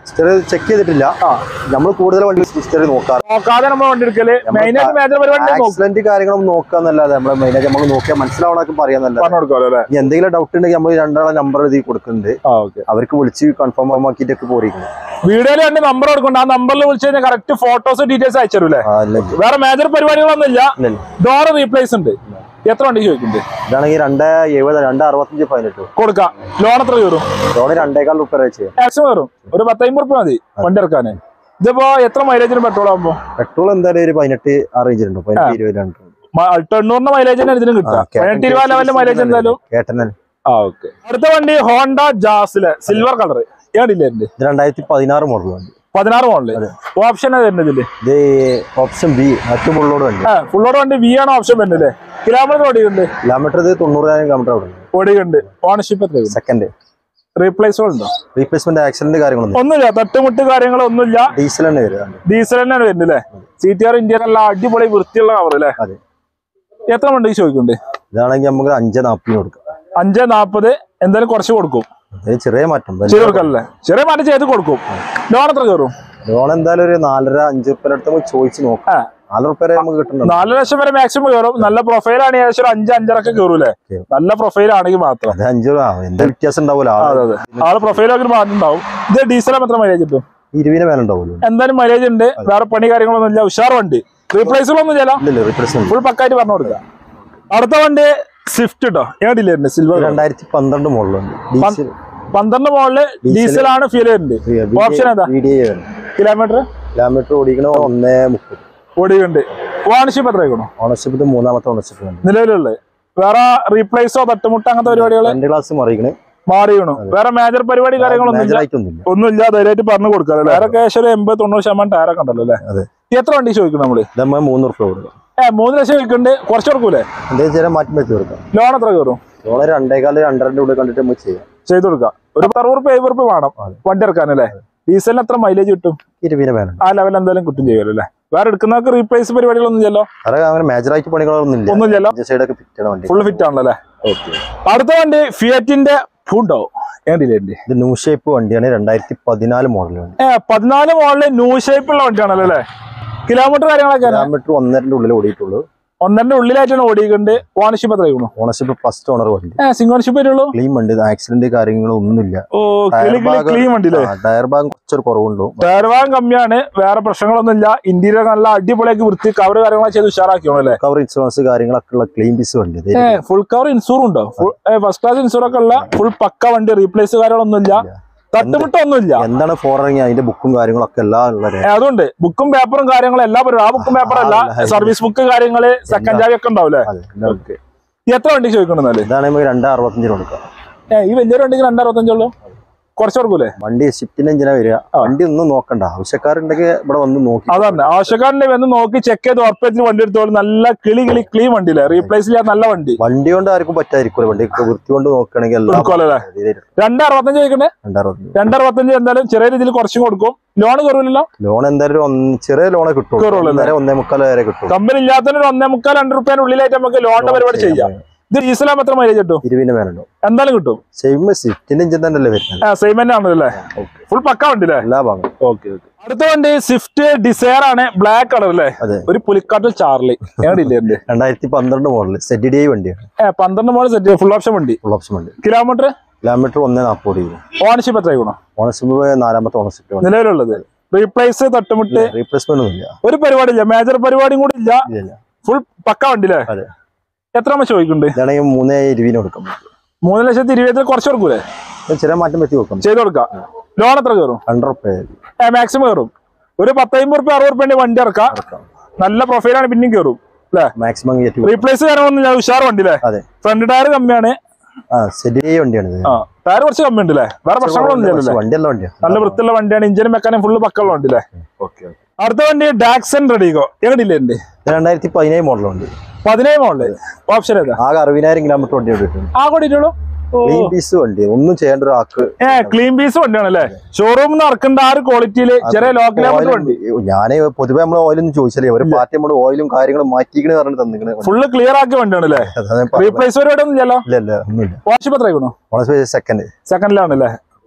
ഹിസ്റ്ററി ചെക്ക് ചെയ്തിട്ടില്ല നമ്മൾ കൂടുതൽ വണ്ടി ഹിസ്റ്ററി നോക്കാറ് നോക്കാതെ നമ്മൾ വണ്ടി എടുക്കല് മെയിൻ ആയിട്ട് മേജർ പരിപാടി നോക്കും ആക്സിഡന്റ് കാര്യങ്ങളും നോക്കാന്നല്ലാതെ നമ്മളെ മെയിനായിട്ട് നമ്മൾ നോക്കിയാൽ മനസ്സിലാവണൊക്കെ പറയാന്നല്ല പറഞ്ഞു കൊടുക്കാമല്ലോ അല്ലേ ഇനി എന്തെങ്കിലും ഡൗട്ട് ഉണ്ടെങ്കിൽ നമ്മൾ രണ്ടാളെ നമ്പർ എഴുതി കൊടുക്കുന്നുണ്ട് ആ ഓക്കെ അവർക്ക് വിളിച്ച് കൺഫേം ആക്കിയിട്ടൊക്കെ പോയിരിക്കുന്നു വീഡിയോയിൽ രണ്ട് നമ്പർ കൊടുക്കണ്ട ആ നമ്പറിൽ വിളിച്ചു കഴിഞ്ഞാൽ കറക്റ്റ് ഫോട്ടോസ് ഡീറ്റെയിൽസ് അയച്ചു തരൂലേ ആ ഇല്ല വേറെ മേജർ പരിപാടികളൊന്നും ഇല്ല ഇല്ല, ഇല്ല. ഡോർ റീപ്ലേസ് ഉണ്ട് എത്ര വണ്ടി ചോദിക്കുന്നുണ്ട് ഇതാണെങ്കിൽ രണ്ട് എഴുപത് രണ്ട് അറുപത്തഞ്ച് പതിനെട്ട് കൊടുക്കാം ലോൺ എത്ര കയറും ലോണ് രണ്ടേക്കാൾ ഉപ്പര ചെയ്യാം മാക്സിമം കയറും ഒരു പത്തമ്പത് റുപ്യ മതി വണ്ടി ഇറക്കാന് ഇതിപ്പോ എത്ര മൈലേജിന് പെട്രോൾ ആകുമ്പോ പെട്രോൾ എന്തായാലും ഒരു പതിനെട്ട് ആ റേഞ്ചിലുണ്ട് പതിനെട്ട് ഇരുപത് രണ്ട് തൊണ്ണൂറിന് മൈലേജ് തന്നെ ഇതിന് കിട്ടുക പതിനെട്ട് ഇരുപത് ലെവലിന്റെ മൈലേജ് എന്തായാലും കേട്ടനൽ ആ ഓക്കെ അടുത്ത വണ്ടി ഹോണ്ട ജാസിലെ സിൽവർ കളർ ഏടില്ലേ എന്റെ ഇത് രണ്ടായിരത്തി പതിനാറ് മോഡൽ വണ്ടി പതിനാറ് മോഡല് ഓപ്ഷൻ വരുന്നത് ഇതില് ഇത് ഓപ്ഷൻ ബി മറ്റു മുള്ളോട് വണ്ടി ആ ഫുള്ളോട് വണ്ടി വി ആണ് ഓപ്ഷൻ വരുന്നത് അല്ലേ കിലോമീറ്റർ ഓടിയുണ്ട് കിലോമീറ്റർ ഇത് തൊണ്ണൂറായിരം കിലോമീറ്റർ അവിടെ ഓടിയുണ്ട് ഓണർഷിപ്പ് എത്ര സെക്കൻഡ് റീപ്ലേസുകൾ ഉണ്ടോ റീപ്ലേസ്മെന്റ് ആക്സിഡന്റ് കാര്യങ്ങളൊന്നും ഒന്നുമില്ല തട്ടുമുട്ട് കാര്യങ്ങളൊന്നുമില്ല ഡീസൽ തന്നെ വരിക ഡീസൽ തന്നെയാണ് വരുന്നത് അല്ലേ സി ടി ആർ ഇന്ത്യൻ എല്ലാം അടിപൊളി വൃത്തിയുള്ള കവർ അല്ലേ അതെ എത്ര വണ്ടി ചോദിക്കുന്നുണ്ട് ഇതാണെങ്കിൽ നമുക്ക് അഞ്ച് നാൽപ്പതിന് കൊടുക്കാം അഞ്ച് നാപ്പത് എന്തായാലും കുറച്ച് കൊടുക്കും ഇത് ചെറിയ മാറ്റം ചെയ്ത് കൊടുക്കല്ലേ ചെറിയ മാറ്റം ചെയ്ത് കൊടുക്കും ലോൺ എത്ര കയറും ലോൺ എന്തായാലും ഒരു നാലര അഞ്ച് ഉറുപ്പിന്റെ അടുത്ത് നമുക്ക് ചോദിച്ച് നോക്കാം ആ നാല് ഉറുപ്പ വരെ നമുക്ക് കിട്ടുന്നുണ്ട് നാല് ലക്ഷം വരെ മാക്സിമം കയറും നല്ല പ്രൊഫൈലാണ് ഏകദേശം ഒരു അഞ്ച് അഞ്ചരൊക്കെ കയറൂലേ Okay. നല്ല പ്രൊഫൈൽ ആണെങ്കിൽ മാത്രം അത് അഞ്ച് ആ എന്താ വ്യത്യാസം ഉണ്ടാവില്ല അതെ അതെ ആള് പ്രൊഫൈലൊക്കെ മാറ്റം ഉണ്ടാവും ഇത് ഡീസൽ എത്ര മൈലേജ് കിട്ടും ഇരുപതിന് മേലെ ഉണ്ടാവുമല്ലോ എന്തായാലും മൈലേജ് ഉണ്ട് വേറെ പണി കാര്യങ്ങളൊന്നും ഇല്ല ഉഷാർ വണ്ടി റീപ്ലേസുകളൊന്നും ചെയ്യാം ഇല്ലല്ലോ റീപ്ലേസ്മെന്റ് ഫുൾ പക്കായിട്ട് പറഞ്ഞു കൊടുക്കാം അടുത്ത വണ്ടി സ്വിഫ്റ്റ് കേട്ടോ ഏടില്ലേ സിൽവർ രണ്ടായിരത്തി പന്ത്രണ്ട് മോഡലുണ്ട് ഡീസൽ പന്ത്രണ്ട് മോളില് ഡീസൽ ആണ് ഫീൽ വരുന്നുണ്ട് ഓപ്ഷൻ ഏതാ V D A kilometre kilometre ഓടിക്കണ ഒന്നേ മുപ്പത് ഓടിയുണ്ട് ഓണർഷിപ്പ് എത്ര ആയിക്കണോ ഓണർഷിപ്പ് ഇത് മൂന്നാമത്തെ ഓണർഷിപ്പ് ഉണ്ട് നിലവിലുള്ളത് വേറെ റീപ്ലേസോ തട്ടുമുട്ട അങ്ങനത്തെ പരിപാടികൾ രണ്ട് ക്ലാസ് മറിയിക്കണ് മാറിയണു വേറെ മേജർ പരിപാടി കാര്യങ്ങളൊന്നും ഇല്ല മേജറായിട്ടൊന്നുമില്ല ഒന്നുമില്ല ധൈര്യമായിട്ട് പറഞ്ഞു കൊടുക്കാമല്ലോ വേറെ ക്യാഷ് ഒരു എൺപത് തൊണ്ണൂറ് ശതമാനം ടയറൊക്കെ ഉണ്ടല്ലോ അല്ലേ അതെ എത്ര വണ്ടി ചോദിക്കണം നമ്മള് ഇത് നമ്മൾ മൂന്ന് ഉറുപ്പ കൊടുക്കാം ഏ മൂന്ന് ലക്ഷം വിൽക്കുന്നുണ്ട് കുറച്ച് കൊടുക്കൂലേ എന്തെങ്കിലും ചില മാറ്റം വെച്ച് കൊടുക്കാം ലോൺ എത്ര കയറും ലോണ് രണ്ടേകാല് രണ്ടരന്റെ ഉള്ളിൽ കണ്ടിട്ട് നമുക്ക് ചെയ്യാം ചെയ്ത് കൊടുക്കാം ഒരു അറുപത് റുപ്യ എഴുപത് റുപ്യ വേണം അതെ. വണ്ടി ഇറക്കാനല്ലേ ഡീസലിന് എത്ര മൈലേജ് കിട്ടും ഇരുപതിന് മേലെ ആ ലെവൽ എന്തായാലും കിട്ടും ചെയ്യുമല്ലോ അല്ലേ വേറെ എടുക്കുന്നവർക്ക് റീപ്ലേസ് പരിപാടികളൊന്നും ചെയ്യല്ലോ വേറെ അങ്ങനെ മേജറായിട്ട് പണികളൊന്നും ഇല്ല ഒന്നും ചെയ്യല്ലോ സൈഡൊക്കെ ഫിറ്റ് ചെയ്യണ വണ്ടി ഫുൾ ഫിറ്റ് ആണല്ലോ അല്ലേ ഓക്കെ അടുത്ത വണ്ടി ഫിയറ്റിന്റെ ഫുണ്ടോ ഏണ്ടില്ലേ ഇത് ന്യൂ ഷേപ്പ് വണ്ടിയാണ് രണ്ടായിരത്തി പതിനാല് മോഡൽ വണ്ടി ഏ പതിനാല് മോളില് ന്യൂ ഷേപ്പ് ഉള്ള വണ്ടിയാണല്ലോ അല്ലേ കിലോമീറ്റർ കാര്യങ്ങളൊക്കെ കിലോമീറ്റർ ഒന്നരന്റെ ഉള്ളിൽ ഓടിയിട്ടുള്ളൂ ഒന്നരന്റെ ഉള്ളിലായിട്ടാണ് ഓടിയിട്ടുണ്ട് ഓണർഷിപ്പ് എത്ര ആയിക്കണു ഓണർഷിപ്പ് ഫസ്റ്റ് ഓണർ വണ്ടി ഏ സിംഗോൺഷിപ്പ് വരുള്ളൂ ക്ലീൻ വണ്ടി ആക്സിഡന്റ് കാര്യങ്ങളോ ഒന്നുമില്ല ഓ ടയർ കിളി കിളി ഭാഗം- ക്ലീൻ വണ്ടിയില്ലേ ആ, ടയർ ഭാഗം കുറച്ചൊരു കുറവുണ്ടോ ടയർവാൻ കമ്മിയാണ് വേറെ പ്രശ്നങ്ങളൊന്നുമില്ല ഇന്ത്യയിലെ നല്ല അടിപൊളിയാക്കി വൃത്തി കവർ കാര്യങ്ങളൊക്കെ ചെയ്ത് ഉഷാറാക്കിയോ അല്ലേ കവർ ഇൻഷുറൻസ് കാര്യങ്ങളൊക്കെ ഉള്ള ക്ലീൻ പീസ് വണ്ടി ഇത് ഏ ഫുൾ കവർ ഇൻഷൂർ ഉണ്ടോ ഫുൾ ഫസ്റ്റ് ക്ലാസ് ഇൻഷൂർ ഒക്കെ ഉള്ള ഫുൾ പക്ക വണ്ടി റീപ്ലേസ് കാര്യങ്ങളൊന്നുമില്ല തട്ടുമുട്ടൊന്നുമില്ല എന്താണ് ഫോറിറങ്ങി അതിന്റെ ബുക്കും കാര്യങ്ങളൊക്കെ എല്ലാം ഉള്ള രേഖ. ഏ, അതുണ്ട് ബുക്കും പേപ്പറും കാര്യങ്ങളും എല്ലാ പരിപാടി ആ ബുക്കും പേപ്പർ അല്ല ആ, സർവീസ് ബുക്ക് കാര്യങ്ങള് സെക്കൻഡ് ചാവി ഒക്കെ ഉണ്ടാവില്ലേ അതെ എല്ലാം ഉണ്ട്. എത്ര വണ്ടി ചോദിക്കണെന്നാല് ഇതാണ് നമുക്ക് രണ്ട് അറുപത്തഞ്ചിന് കൊടുക്കാം ഏ ഈ വലിയൊരു വണ്ടിക്ക് രണ്ടറുപത്തഞ്ചുള്ളൂ കുറച്ച് കൊടുക്കൂലേ വണ്ടി ഷിഫ്റ്റിന് എഞ്ചിനാ വരിക വണ്ടി ഒന്നും നോക്കണ്ട ആവശ്യക്കാരുണ്ടെങ്കിൽ ഇവിടെ വന്ന് നോക്കി അതന്നെ ആവശ്യക്കാരന്റെ വന്ന് നോക്കി ചെക്ക് ചെയ്ത് ഉറപ്പത്തിന് വണ്ടി എടുത്തോളൂ നല്ല കിളി കിളി ക്ലീൻ വണ്ടിയില്ലേ റീപ്ലേസ് ചെയ്യാൻ നല്ല വണ്ടി വണ്ടി കൊണ്ട് ആർക്കും പറ്റാതിരിക്കും വണ്ടി വൃത്തി കൊണ്ട് നോക്കുകയാണെങ്കിൽ എല്ലാം കൊടുക്കുമല്ലോ അല്ലേ രണ്ട് അറുപത്തഞ്ച് ചോദിക്കണ്ടേ രണ്ടറുപത്തഞ്ച് രണ്ട് അറുപത്തഞ്ച് എന്തായാലും ചെറിയ രീതിയിൽ കുറച്ചും കൊടുക്കും ലോൺ കയറില്ലല്ലോ ലോൺ എന്തായാലും ഒരു ഒന്ന് ചെറിയ ലോണേ കിട്ടുള്ളൂ കയറുള്ളൂ അല്ലേ? ഒന്നര ഒന്നേ മുക്കാൽ വരെ കിട്ടും കമ്പനി ഇല്ലാത്തതിന് ഒരു ഒന്നേ മുക്കാൽ രണ്ട് റുപ്യേന്റെ ഉള്ളിലായിട്ട് നമുക്ക് ലോണിന്റെ പരിപാടി ചെയ്യാം ഇത് ഡീസലാകുമ്പോൾ എത്ര മൈലേജ് കിട്ടും ഇരുപതിന് മേലുണ്ടോ എന്തായാലും കിട്ടും സെയിം സ്വിഫ്റ്റിന്റെ എഞ്ചിൻ തന്നെയല്ലേ വരുന്നത് ആ സെയിം തന്നെ ആണല്ലേ ഫുൾ പക്ക വണ്ടി അല്ലേ എല്ലാ ഭാഗം ഓക്കെ ഓക്കെ അടുത്ത വണ്ടി സ്വിഫ്റ്റ് ഡിസയർ ആണ് ബ്ലാക്ക് കളർ അല്ലേ അതെ ഒരു പുലിക്കാട്ടിൽ ചാർലി എവിടെയില്ലേ എന്റെ രണ്ടായിരത്തി പന്ത്രണ്ട് മോഡൽ സെഡ് ഡി ഐ വണ്ടിയാണ് ഏ പന്ത്രണ്ട് മോഡൽ സെറ്റ് ഫുൾ ഓപ്ഷൻ വണ്ടി ഫുൾ ഓപ്ഷൻ വണ്ടി കിലോമീറ്റർ കിലോമീറ്റർ ഒന്നേ നാൽപ്പത് രൂപ ഓണർഷിപ്പ് എത്ര ഗുണം ഓണർഷിപ്പ് നാലാമത്തെ ഓണർഷിപ്പ് വണ്ടി നിലവിലുള്ളത് റീപ്ലേസ് തട്ടുമുട്ട് റീപ്ലേസ്മെന്റ് ഒന്നും ഇല്ല ഒരു പരിപാടി ഇല്ല മേജർ പരിപാടിയും കൂടി ഇല്ല ഇല്ല ഫുൾ പക്ക വണ്ടി അല്ലേ അതെ എത്ര നമ്മൾ ചോദിക്കുന്നുണ്ട് ഇതാണെങ്കിൽ മൂന്നേ ഇരുപതിന് കൊടുക്കാം മൂന്ന് ലക്ഷത്തി ഇരുപത്തിൽ കുറച്ച് കൊടുക്കൂലേ ഇത് ചെറിയ മാറ്റം പറ്റി കൊടുക്കാം ചെയ്ത് കൊടുക്കാം ലോൺ എത്ര കയറും രണ്ടര റുപ്യ ഏ മാക്സിമം കയറും ഒരു പത്തമ്പത് റുപ്യ അറുപത് റുപ്യ വണ്ടി ഇറക്കാം നല്ല പ്രൊഫൈലാണ് പിന്നെയും കയറും അല്ലേ മാക്സിമം കയറ്റി റീപ്ലേസ് കാര്യങ്ങളൊന്നും ഞാൻ ഉഷാർ വണ്ടി അല്ലേ അതെ ഫ്രണ്ട് ടയർ കമ്മിയാണ് ആ സെഡ് ഡി ഐ വണ്ടിയാണ് ഇത് ആ ടയർ കുറച്ച് കമ്മി ഉണ്ട് അല്ലേ വേറെ പ്രശ്നങ്ങളൊന്നും ഇല്ലല്ലേ വണ്ടി എല്ലാം വണ്ടിയാണ് നല്ല വൃത്തിയുള്ള വണ്ടിയാണ് ഇഞ്ചിനും മെക്കാനും ഫുള്ള് പക്കുള്ള വണ്ടി അല്ലേ ഓക്കെ അടുത്ത വണ്ടി ഡാക്സൺ റെഡിഗോ എങ്ങനെയില്ലേ എന്റെ രണ്ടായിരത്തി പതിനേഴ് മോഡൽ വണ്ടി പതിനേഴ് മോളില് ഓപ്ഷൻ ഏതാ ആകെ അറുപതിനായിരം കിലോമീറ്റർ വണ്ടി ഓടിയിട്ടുണ്ട് ആ കൂടിയിട്ടുള്ളൂ ക്ലീൻ പീസ് വണ്ടി ഒന്നും ചെയ്യേണ്ട ഒരു ആക്ക് ഏ ക്ലീൻ പീസ് വണ്ടിയാണ് അല്ലേ ഷോറൂമിൽ നിന്ന് ഇറക്കേണ്ട ആ ഒരു ക്വാളിറ്റിയില് ചെറിയ ലോ കിലോമീറ്റർ വണ്ടി ഞാൻ പൊതുവെ നമ്മൾ ഓയിലൊന്നും ചോദിച്ചാലേ ഒരു പാർട്ടി നമ്മൾ ഓയിലും കാര്യങ്ങളും മാറ്റിക്കണ പറഞ്ഞിട്ട് തന്നിക്കണേ ഫുള്ള് ക്ലിയർ ആക്കിയ വണ്ടിയാണ് അല്ലേ റീപ്ലേസ് പരിപാടി ഒന്നും ഇല്ലല്ലോ ഇല്ല ഇല്ല ഒന്നുമില്ല വാഷിപ്പ് എത്ര ആയിക്കണോ ഓണസ് സെക്കൻഡ് സെക്കൻഡിലാണ് അല്ലേ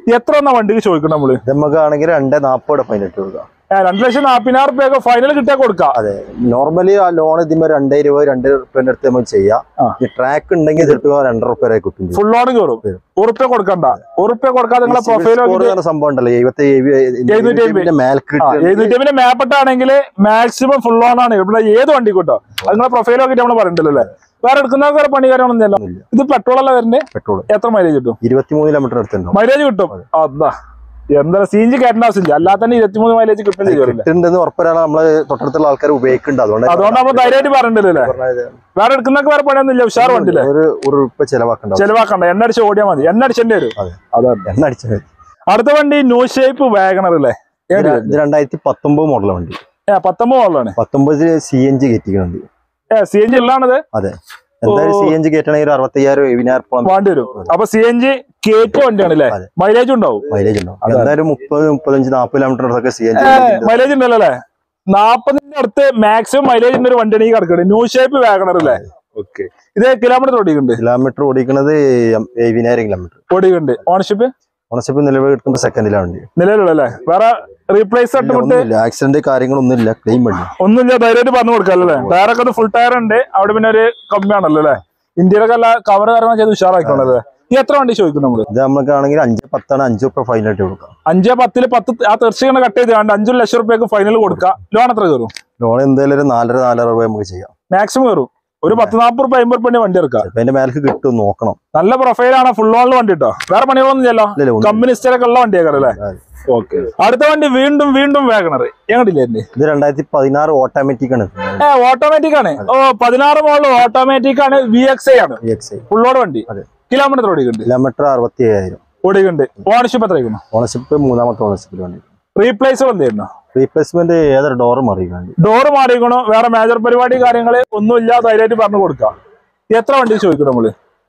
എത്ര എന്നാ വണ്ടിക്ക് ചോദിക്കണം നമ്മള് ഇത് നമുക്ക് ആണെങ്കിൽ രണ്ട് നാൽപ്പത് പതിനെട്ട് കൊടുക്കാം ഏ, രണ്ട് ലക്ഷം നാപ്പതിനായിരം റുപ്യൊക്കെ ഫൈനൽ കിട്ടിയാൽ കൊടുക്കാം അതെ നോർമലി ആ ലോൺ ഇതിന്മേ രണ്ട് ഇരുപത് രണ്ട് റുപ്യന്റെ അടുത്ത് നമുക്ക് ചെയ്യാം ആ. ഈ ട്രാക്ക് ഉണ്ടെങ്കിൽ ചിലപ്പോൾ രണ്ടര റുപ്യ വരെ കിട്ടും ചെയ്യും. ഫുൾ ലോൺ കയറും വരും. ഉറുപ്പ്യ കൊടുക്കണ്ട ഉറുപ്പ്യ കൊടുക്കാതെ നിങ്ങളെ ഈ സിവിൽ പ്രൊഫൈൽ സ്കോർ എന്ന് പറഞ്ഞ സംഭവം ഉണ്ടല്ലോ എഴുപത്തി എഴുന്നൂറ്റി അമ്പത്. മേൽക്ക് എഴുന്നൂറ്റി മാപ്പിട്ട് ആണെങ്കിൽ മാക്സിമം ഫുൾ ലോൺ ആണ് ഇവിടെ ഏത് വണ്ടി കിട്ടോ അത് നിങ്ങളെ പ്രൊഫൈൽ നോക്കിട്ട് നമ്മൾ പറഞ്ഞിട്ടില്ലല്ലോ അല്ലേ വേറെ എടുക്കുന്നവർക്ക് വേറെ പണി കാര്യമൊന്നുമില്ല ഇത് പെട്രോൾ അല്ല വരുന്നത് പെട്രോൾ എത്ര മൈലേജ് കിട്ടും ഇരുപത്തിമൂന്ന് കിലോമീറ്റർ അടുത്തുണ്ടോ മൈലേജ് കിട്ടും അതാ എന്താ സി ജി കയറ്റേണ്ട ആവശ്യമില്ല അല്ലാതെ തന്നെ ഇരുപത്തിമൂന്ന് മൈലേജ് കിട്ടും ചെയ്യുമല്ലേ കിട്ടുന്നുണ്ടെന്ന് ഉറപ്പൊരാളെ നമ്മള് തൊട്ടടുത്തുള്ള ആൾക്കാർ ഉപയോഗിക്കുന്നുണ്ട് അതുകൊണ്ട് അതുകൊണ്ട് നമ്മൾ ധൈര്യമായിട്ട് പറഞ്ഞിട്ടില്ലല്ലേ വേറെ എടുക്കുന്നൊക്കെ വേറെ പണിയൊന്നുമില്ല ഉഷാർ വണ്ടിയില്ലേ ഒരു ഒരു ഉറുപ്പ ചെലവാക്കണ്ട ചെലവാക്കണ്ട എണ്ണ അടിച്ച് ഓടിയാൽ മതി എണ്ണ അടിച്ചേണ്ടി വരും അതെ. അതാണ് എണ്ണ അടിച്ചത് അടുത്ത വണ്ടി ന്യൂ ഷേപ്പ് വാഗണർ അല്ലേ ഏത് ഇത് രണ്ടായിരത്തി പത്തൊമ്പത് മോഡൽ വണ്ടി ഏ പത്തൊമ്പത് മോളാണ് പത്തൊമ്പത് സി എൻ ജി കയറ്റിക്കുന്ന വണ്ടി ഏ സി എൻ ജി ഉള്ളതാണത് അതെ എന്തായാലും സി എൻ ജി കയറ്റണമെങ്കിൽ ഒരു അറുപത്തയ്യായിരം എഴുപതിനായിരം വേണ്ടി വരും അപ്പൊ സി എൻ ജി കേറ്റ് വണ്ടിയാണ് അല്ലേ അതെ. മൈലേജ് ഉണ്ടാവും മൈലേജ് ഉണ്ടാവും എന്തായാലും മുപ്പത് മുപ്പത്തഞ്ച് നാൽപ്പത് കിലോമീറ്റർ അടുത്തൊക്കെ സി എൻ ജി മൈലേജ് ഉണ്ടല്ലോ അല്ലേ നാപ്പതിന്റെ അടുത്ത് മാക്സിമം മൈലേജ് ഒരു വണ്ടിയാണ് ഈ കിടക്കുന്നത് ന്യൂ ഷേപ്പ് വാഗണർ അല്ലേ ഓക്കെ ഇത് കിലോമീറ്റർ ഓടിക്കുന്നുണ്ട് കിലോമീറ്റർ ഓടിക്കുന്നത് എഴുപതിനായിരം കിലോമീറ്റർ ഓടിക്കുന്നുണ്ട് ഓണർഷിപ്പ് ഓണർഷിപ്പ് നിലവിൽ കിട്ടുമ്പോൾ സെക്കൻഡിലാണ് വണ്ടി നിലവിലുള്ള അല്ലേ വേറെ റീപ്ലേസ് തട്ടുമുട്ട് ഒന്നുമില്ല ആക്സിഡന്റ് കാര്യങ്ങളൊന്നും ക്ലെയിം വണ്ടി ഒന്നുമില്ല ധൈര്യമായിട്ട് പറഞ്ഞു കൊടുക്കാല്ലോ അല്ലേ ടയറൊക്കെ ഒരു ഫുൾ ടയർ ഉണ്ട് അവിടെ പിന്നെ ഒരു കമ്മിയാണല്ലോ അല്ലേ ഇന്ത്യയിലൊക്കെ അല്ല കവർ കാര്യങ്ങൾ ചെയ്ത് ഉഷാറാക്കണല്ലോ ഈ എത്ര വണ്ടി ചോദിക്കും നമ്മള് ഇത് നമുക്കാണെങ്കിൽ അഞ്ച് പത്താണ് അഞ്ച് റുപ്യ ഫൈനായിട്ട് കൊടുക്കാം അഞ്ചേ പത്തില് പത്ത് ആ തീർച്ചയായും കട്ട് ചെയ്ത് കണ്ട് അഞ്ചു ലക്ഷം റുപ്യക്ക് ഫൈനൽ കൊടുക്കാം ലോൺ എത്ര കയറും ലോൺ എന്തായാലും ഒരു നാലര നാലര രൂപ നമുക്ക് ചെയ്യാം മാക്സിമം കയറും ഒരു പത്ത് നാൽപ്പത് റുപ്യ അമ്പത് റുപ്യ വണ്ടി ഇറക്കാം ചിലപ്പോ അതിന്റെ മേലേക്ക് കിട്ടും നോക്കണം നല്ല പ്രൊഫൈലാണ് ഫുൾ ഓണിൽ വണ്ടി കേട്ടോ വേറെ പണികളൊന്നും ചെയ്യല്ലോ ഇല്ലല്ല, ഒന്നും കമ്പനി സ്റ്റേലൊക്കെ ഉള്ള വണ്ടിയൊക്കെ അല്ലേ അതെ. ഓക്കെ അടുത്ത വണ്ടി വീണ്ടും വീണ്ടും വേഗണർ എങ്ങോട്ടില്ലേ ഇത് രണ്ടായിരത്തി പതിനാറ് ഓട്ടോമാറ്റിക് ആണ് ഏ ഓട്ടോമാറ്റിക് ആണ് ഓ പതിനാറ് മോളിൽ ഓട്ടോമാറ്റിക് ആണ് വി എക്സ് ഐ ആണ് എക്സ് ഐ ഫുള്ളോട് വണ്ടി അതെ. കിലോമീറ്റർ ഓടിക്കുന്നുണ്ട് കിലോമീറ്റർ അറുപത്തി ഏഴായിരം ഓടിക്കുന്നുണ്ട് ഓണർഷിപ്പ് എത്രയ്ക്കുന്നു ഓണർഷിപ്പ് മൂന്നാമത്തെ ഓണർഷിപ്പിൽ വണ്ടി റീപ്ലേസുകൾ എന്തെയ്യുന്നു റീപ്ലേസ്മെന്റ് ഏതൊരു ഡോർ മറിയുന്നുണ്ട് ഡോറ് മാറിക്കണോ വേറെ മേജർ പരിപാടി കാര്യങ്ങള് ഒന്നുമില്ല ധൈര്യമായിട്ട് പറഞ്ഞു കൊടുക്കാം എത്ര വണ്ടി ചോദിക്കും നമ്മള്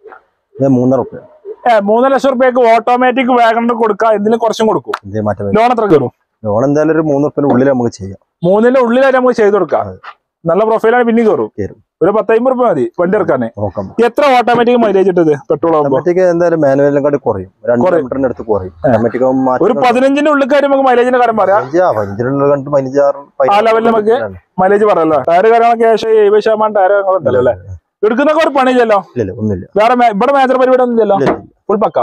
ഇത് മൂന്നര റുപ്യ ഏ മൂന്ന് ലക്ഷം റുപ്യക്ക് ഓട്ടോമാറ്റിക് വാഗണർ കൊടുക്കാം എന്തിനും കുറച്ചും കൊടുക്കും ഇത് മാറ്റം വരും ലോൺ എത്ര കയറും ലോൺ എന്തായാലും ഒരു മൂന്ന് റുപ്യന്റെ ഉള്ളിൽ നമുക്ക് ചെയ്യാം മൂന്നിന്റെ ഉള്ളിലായിട്ട് നമുക്ക് ചെയ്ത് കൊടുക്കാം നല്ല പ്രൊഫൈലാണ് പിന്നെ കയറും കയറും ഒരു പത്തമ്പത് റുപ്യ മതി വണ്ടി ഇറക്കാന് നോക്കാം എത്ര ഓട്ടോമാറ്റിക് മൈലേജ് ഇട്ടത് പെട്രോൾ ആകുമ്പോൾ ഓട്ടോമാറ്റിക് എന്തായാലും മാനുവലിനെ കാട്ടി കുറയും രണ്ട് കിലോമീറ്ററിന്റെ അടുത്ത് കുറയും ഓട്ടോമാറ്റിക് ഒരു പതിനഞ്ചിന്റെ ഉള്ളിൽ കാര്യം നമുക്ക് മൈലേജിന്റെ കാര്യം പറയാം പതിനഞ്ചിനുള്ള കണ്ട് പതിനഞ്ചാറ് ആ level നമുക്ക് മൈലേജ് പറയാലോ ടയർ കാര്യങ്ങളൊക്കെ ഏകദേശം എഴുപത് ശതമാനം ടയർ കാര്യങ്ങളുണ്ടല്ലോ അല്ലേ എടുക്കുന്നൊക്കെ ഒരു പണി ചെല്ലോ ഇല്ല ഒന്നുമില്ല വേറെ മേ- ഇവിടെ മേജർ പരിപാടി ഒന്നും ചെല്ലോ ഇല്ല, ഫുൾ പക്ക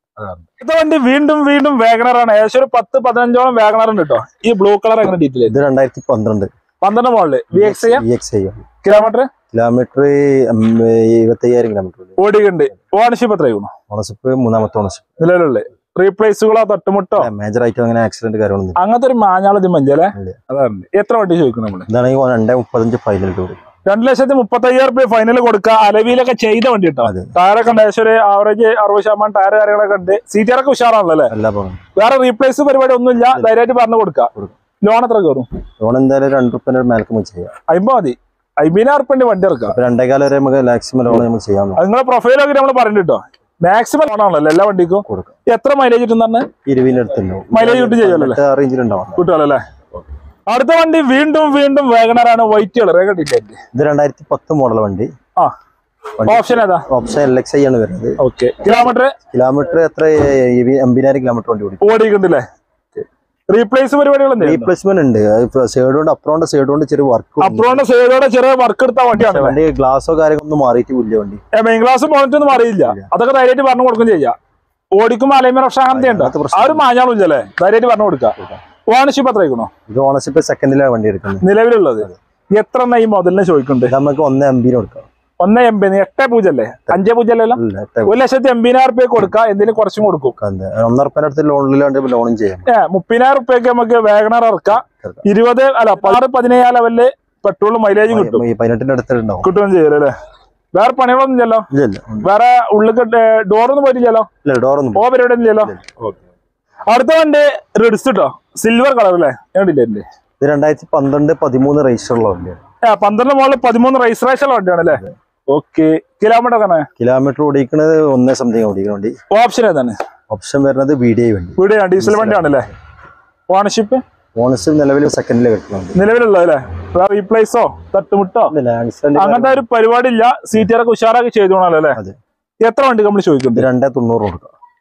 ഇത് വണ്ടി വീണ്ടും വീണ്ടും വേഗണർ ആണ് ഏകദേശം ഒരു പത്ത് പതിനഞ്ചോളം വേഗണർ ഉണ്ട് കേട്ടോ ഈ ബ്ലൂ കളർ എങ്ങനെ ഡീറ്റെയിൽ ഇത് രണ്ടായിരത്തി പന്ത്രണ്ട് പന്ത്രണ്ട് മോളില് V X E X I kilometre kilometre എഴുപത്തയ്യായിരം കിലോമീറ്റർ ഓടിക്കുന്നുണ്ട് ഓണർഷിപ്പ് എത്രയായിരുന്നു ഓണർഷിപ്പ് മൂന്നാമത്തെ ഓണർഷിപ്പ് നിലവിലുള്ള റീപ്ലേസുകളോ തട്ടുമുട്ടോ മേജർ ആയിട്ട് അങ്ങനെ ആക്സിഡന്റ് കാര്യങ്ങളൊന്നും അങ്ങനത്തെ ഒരു മാഞ്ഞാളതി മഞ്ചല്ലേ ഇല്ല. അതാണ് എത്ര വണ്ടി ചോദിക്കും നമ്മള് ഇതാണെങ്കിൽ രണ്ടേ മുപ്പത്തഞ്ച് ഫൈനൽ ടൂർ രണ്ട് ലക്ഷത്തി മുപ്പത്തി അയ്യായിരം റുപ്യ ഫൈനൽ കൊടുക്കുക അലവിയിലൊക്കെ ചെയ്ത വണ്ടി കിട്ടാം അതെ ടയറൊക്കെ ഉണ്ട് ഏകദേശം ഒരു ആവറേജ് അറുപത് ശതമാനം ടയർ കാര്യങ്ങളൊക്കെ ഉണ്ട് സീറ്ററൊക്കെ ഉഷാറാണല്ലോ അല്ലേ എല്ലാ പറഞ്ഞു വേറെ റീപ്ലേസ് പരിപാടി ഒന്നുമില്ല ധൈര്യമായിട്ട് പറഞ്ഞു കൊടുക്കാം കൊടുക്കാം. ലോൺ എത്ര കയറും ലോൺ എന്തായാലും രണ്ട് റുപ്യന്റെ മേലേക്ക് നമുക്ക് ചെയ്യാം അമ്പത് മതി അമ്പതിനായിരം റുപ്യന്റെ വണ്ടി ഇറക്കാം അപ്പൊ രണ്ടേകാലം വരെ നമുക്ക് മാക്സിമം ലോൺ നമുക്ക് ചെയ്യാൻ നോക്കാം. അത് നിങ്ങളെ പ്രൊഫൈലൊക്കെ നമ്മൾ പറഞ്ഞു കേട്ടോ മാക്സിമം ലോൺ ആണല്ലോ എല്ലാ വണ്ടിക്കും കൊടുക്കാം എത്ര മൈലേജ് കിട്ടും തന്നെ ഇരുപതിന്റെ അടുത്തുണ്ടാവും Mileage കിട്ടും ചെയ്യുമല്ലോ ആ റേഞ്ചിലുണ്ടാവും കിട്ടുമല്ലോ അല്ലേ അടുത്ത വണ്ടി വീണ്ടും വീണ്ടും വേഗനറാണ് വൈറ്റ് കളർ കണ്ടില്ലേ ഇത് രണ്ടായിരത്തി പത്ത് മോഡൽ വണ്ടി ആ ഓപ്ഷൻ ഏതാ ഓപ്ഷൻ എൽ എക്സ് ഐ ആണ് വരുന്നത് ഓക്കെ കിലോമീറ്റർ കിലോമീറ്റർ എത്ര എൺപതിനായിരം കിലോമീറ്റർ വണ്ടി ഓടിക്കും ഓടിക്കുന്നുണ്ടല്ലേ റീപ്ലേസ് പരിപാടികൾ എന്തെങ്കിലും റീപ്ലേസ്മെന്റ് ഉണ്ട് സൈഡ് കൊണ്ട് അപ്പുറം സൈഡ് കൊണ്ട് ചെറിയ വർക്ക് അപ്രോണ്ട് സൈഡോടെ ചെറിയ വർക്ക് എടുത്ത വണ്ടിയാണ് വണ്ടി ഗ്ലാസോ കാര്യങ്ങളൊന്നും മാറിയിട്ട് ഇല്ല വണ്ടി മെയിൻ ക്ലാസ് പോയിട്ട് ഒന്നും അറിയില്ല അതൊക്കെ ധൈര്യമായിട്ട് പറഞ്ഞു കൊടുക്കും ചെയ്യാം ഓടിക്കുമ്പോൾ അലൈമർ ഓപ്ഷൻ അങ്ങനത്തെ ഉണ്ട് അങ്ങനത്തെ പ്രശ്നം ആ ഒരു മാഞ്ഞാളും ഇല്ലല്ലേ ധൈര്യമായിട്ട് പറഞ്ഞു കൊടുക്കാം ഓണർഷിപ്പ് എത്രയ്ക്കണോ ഇത് ഓണർഷിപ്പ് സെക്കൻഡിലാണ് വണ്ടി എടുക്കുന്നത് നിലവിലുള്ളത് എത്ര എണ്ണ ഈ മുതലിനെ ചോദിക്കുന്നുണ്ട് ഇത് നമുക്ക് ഒന്ന് എംബിന് കൊടുക്കാം ഒന്ന് എൺപത് എട്ട് പൂജ്യം അല്ലേ അഞ്ചേ പൂജ്യം അല്ലല്ലോ ഇല്ല, എട്ടേ ഒരു ലക്ഷത്തി എൺപതിനായിരം റുപ്യ കൊടുക്കാം എന്തെങ്കിലും കുറച്ചും കൊടുക്കും കൊടുക്കാം. എന്താ, ഒന്നര റുപ്യന്റെ അടുത്ത് ലോണിലാണ്ട് ലോണും ചെയ്യാം ഏ മുപ്പതിനായിരം റുപ്യക്ക് നമുക്ക് വേഗണർ ഇറക്കാം ഇറക്കാം. ഇരുപത് അല്ല പതിനാറ് പതിനേഴ് ലെവലില് പെട്രോൾ മൈലേജും കിട്ടും ഈ പതിനെട്ടിന്റെ അടുത്തുണ്ടാവും കിട്ടുകയും ചെയ്യല്ലോ അല്ലേ വേറെ പണികളൊന്നും ഇല്ലല്ലോ ഇല്ല ഇല്ല വേറെ ഉള്ളിൽ ഡോറൊന്നും പോയിട്ടില്ലല്ലോ ഇല്ല ഡോറൊന്നും ഓ പരിപാടി ഒന്നും ഇല്ലല്ലോ അടുത്ത വണ്ടി റെഡ്സ് കേട്ടോ സിൽവർ കളർ അല്ലേ കണ്ടില്ലേ ഇത് രണ്ടായിരത്തി പന്ത്രണ്ട് പതിമൂന്ന് രജിസ്റ്റർ ഉള്ള വണ്ടിയാണ് ഏ പന്ത്രണ്ട് മുകളിൽ പതിമൂന്ന് രജിസ്ട്രേഷൻ വണ്ടിയാണ് അല്ലേ ഓക്കെ കിലോമീറ്റർ ഒക്കെ കിലോമീറ്റർ ഓടിക്കുന്നത് ഒന്നേ സംതിങ് ഓടിക്കുന്ന വണ്ടി ഓപ്ഷൻ ഏതാണ് ഓപ്ഷൻ വരുന്നത് ബി ഡി ഐ വണ്ടി വീട് ഡീസൽ വണ്ടിയാണല്ലേ ഓണർഷിപ്പ് ഓണർഷിപ്പ് നിലവിൽ സെക്കൻഡിൽ കിട്ടുന്നുണ്ട് നിലവിലുള്ളത് അല്ലേ വേറെ റീപ്ലേസോ തട്ടുമുട്ടോ ആക്സിഡന്റ് അങ്ങനത്തെ ഒരു പരിപാടി ഇല്ല സീറ്ററൊക്കെ ഉഷാറാക്കി ചെയ്തോണല്ലോ അല്ലേ അതെ എത്ര വണ്ടി നമ്മൾ ഇത് ചോദിക്കുന്നുണ്ട് രണ്ടേ തൊണ്ണൂറ് കൊടുക്കാം